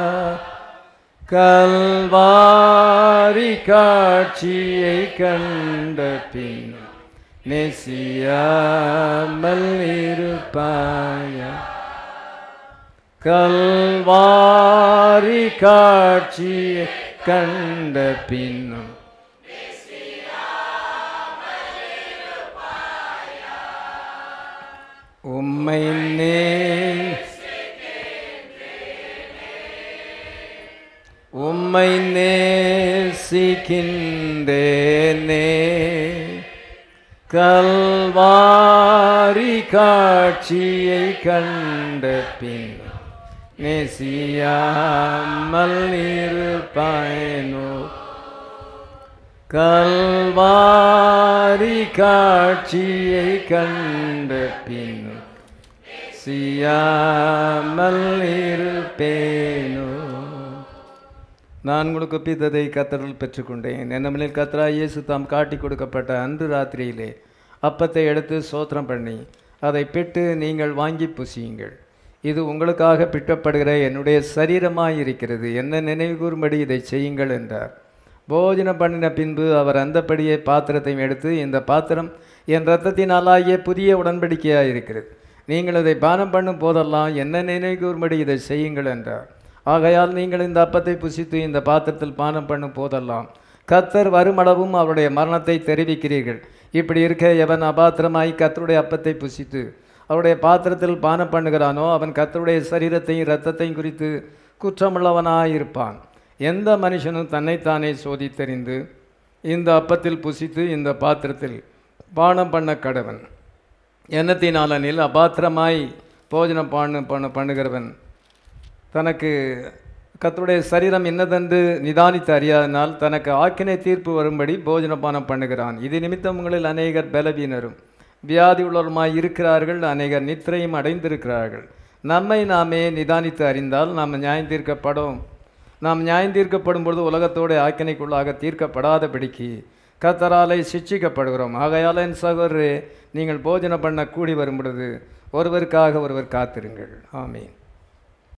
கல்வாரி காட்சியை கண்ட பின் நெசியாமல் இருப்பாயா கல்வாரி காட்சியை கண்ட பின்னும் உம்மை நே உம்மை நேசிக்கின்றேனே கல்வாரி காட்சியை கண்ட பின் நேசியாமல் இருப்பாயனோ கல்வாரி காட்சியை கண்ட பின் சியாமல் இருப்பேனோ நான் உங்களுக்கு ஒப்பித்ததை கத்தரில் பெற்றுக்கொண்டேன் என்னமில் கத்தரா இயேசு தாம் காட்டி கொடுக்கப்பட்ட அன்று ராத்திரியிலே அப்பத்தை எடுத்து சோத்திரம் பண்ணி அதை பிட்டு நீங்கள் வாங்கி புசியுங்கள் இது உங்களுக்காக பிட்டப்படுகிற என்னுடைய சரீரமாய் இருக்கிறது என்ன நினைவு கூறும்படி இதை செய்யுங்கள் என்றார் போஜனம் பண்ணின பின்பு அவர் அந்தப்படியே பாத்திரத்தையும் எடுத்து இந்த பாத்திரம் என் இரத்தத்தினாலாகிய புதிய உடன்படிக்கையாக இருக்கிறது நீங்கள் இதை பானம் பண்ணும் போதெல்லாம் என்ன நினைவு கூறும்படி இதை செய்யுங்கள் என்றார் ஆகையால் நீங்கள் இந்த அப்பத்தை புசித்து இந்த பாத்திரத்தில் பானம் பண்ணும் போதெல்லாம் கத்தர் வருமளவும் அவருடைய மரணத்தை தெரிவிக்கிறீர்கள் இப்படி இருக்க எவன் அபாத்திரமாய் கத்தருடைய அப்பத்தை புசித்து அவருடைய பாத்திரத்தில் பானம் பண்ணுகிறானோ அவன் கத்தருடைய சரீரத்தையும் இரத்தத்தையும் குறித்து குற்றமுள்ளவனாயிருப்பான் எந்த மனுஷனும் தன்னைத்தானே சோதித்தறிந்து இந்த அப்பத்தில் புசித்து இந்த பாத்திரத்தில் பானம் பண்ண கடவன் எண்ணத்தினாலனில் அபாத்திரமாய் போஜனம் பண்ணு பண்ண பண்ணுகிறவன் தனக்கு கத்தருடைய சரீரம் என்னதென்று நிதானித்து அறியாதனால் தனக்கு ஆக்கினை தீர்ப்பு வரும்படி போஜனபானம் பண்ணுகிறான் இது நிமித்தம் உங்களில் அநேகர் பலவீனரும் வியாதி உள்ளவருமாய் இருக்கிறார்கள் அநேகர் நித்திரையும் அடைந்திருக்கிறார்கள் நம்மை நாமே நிதானித்து அறிந்தால் நாம் நியாயம் தீர்க்கப்படும் நாம் நியாயம் தீர்க்கப்படும் பொழுது உலகத்தோட ஆக்கினைக்குள்ளாக தீர்க்கப்படாதபடிக்கு கத்தராலை சிட்சிக்கப்படுகிறோம் ஆகையால் என் சகோதரரே நீங்கள் போஜனம் பண்ண கூடி வரும் பொழுது ஒருவருக்காக ஒருவர் காத்திருங்கள் ஆமீன்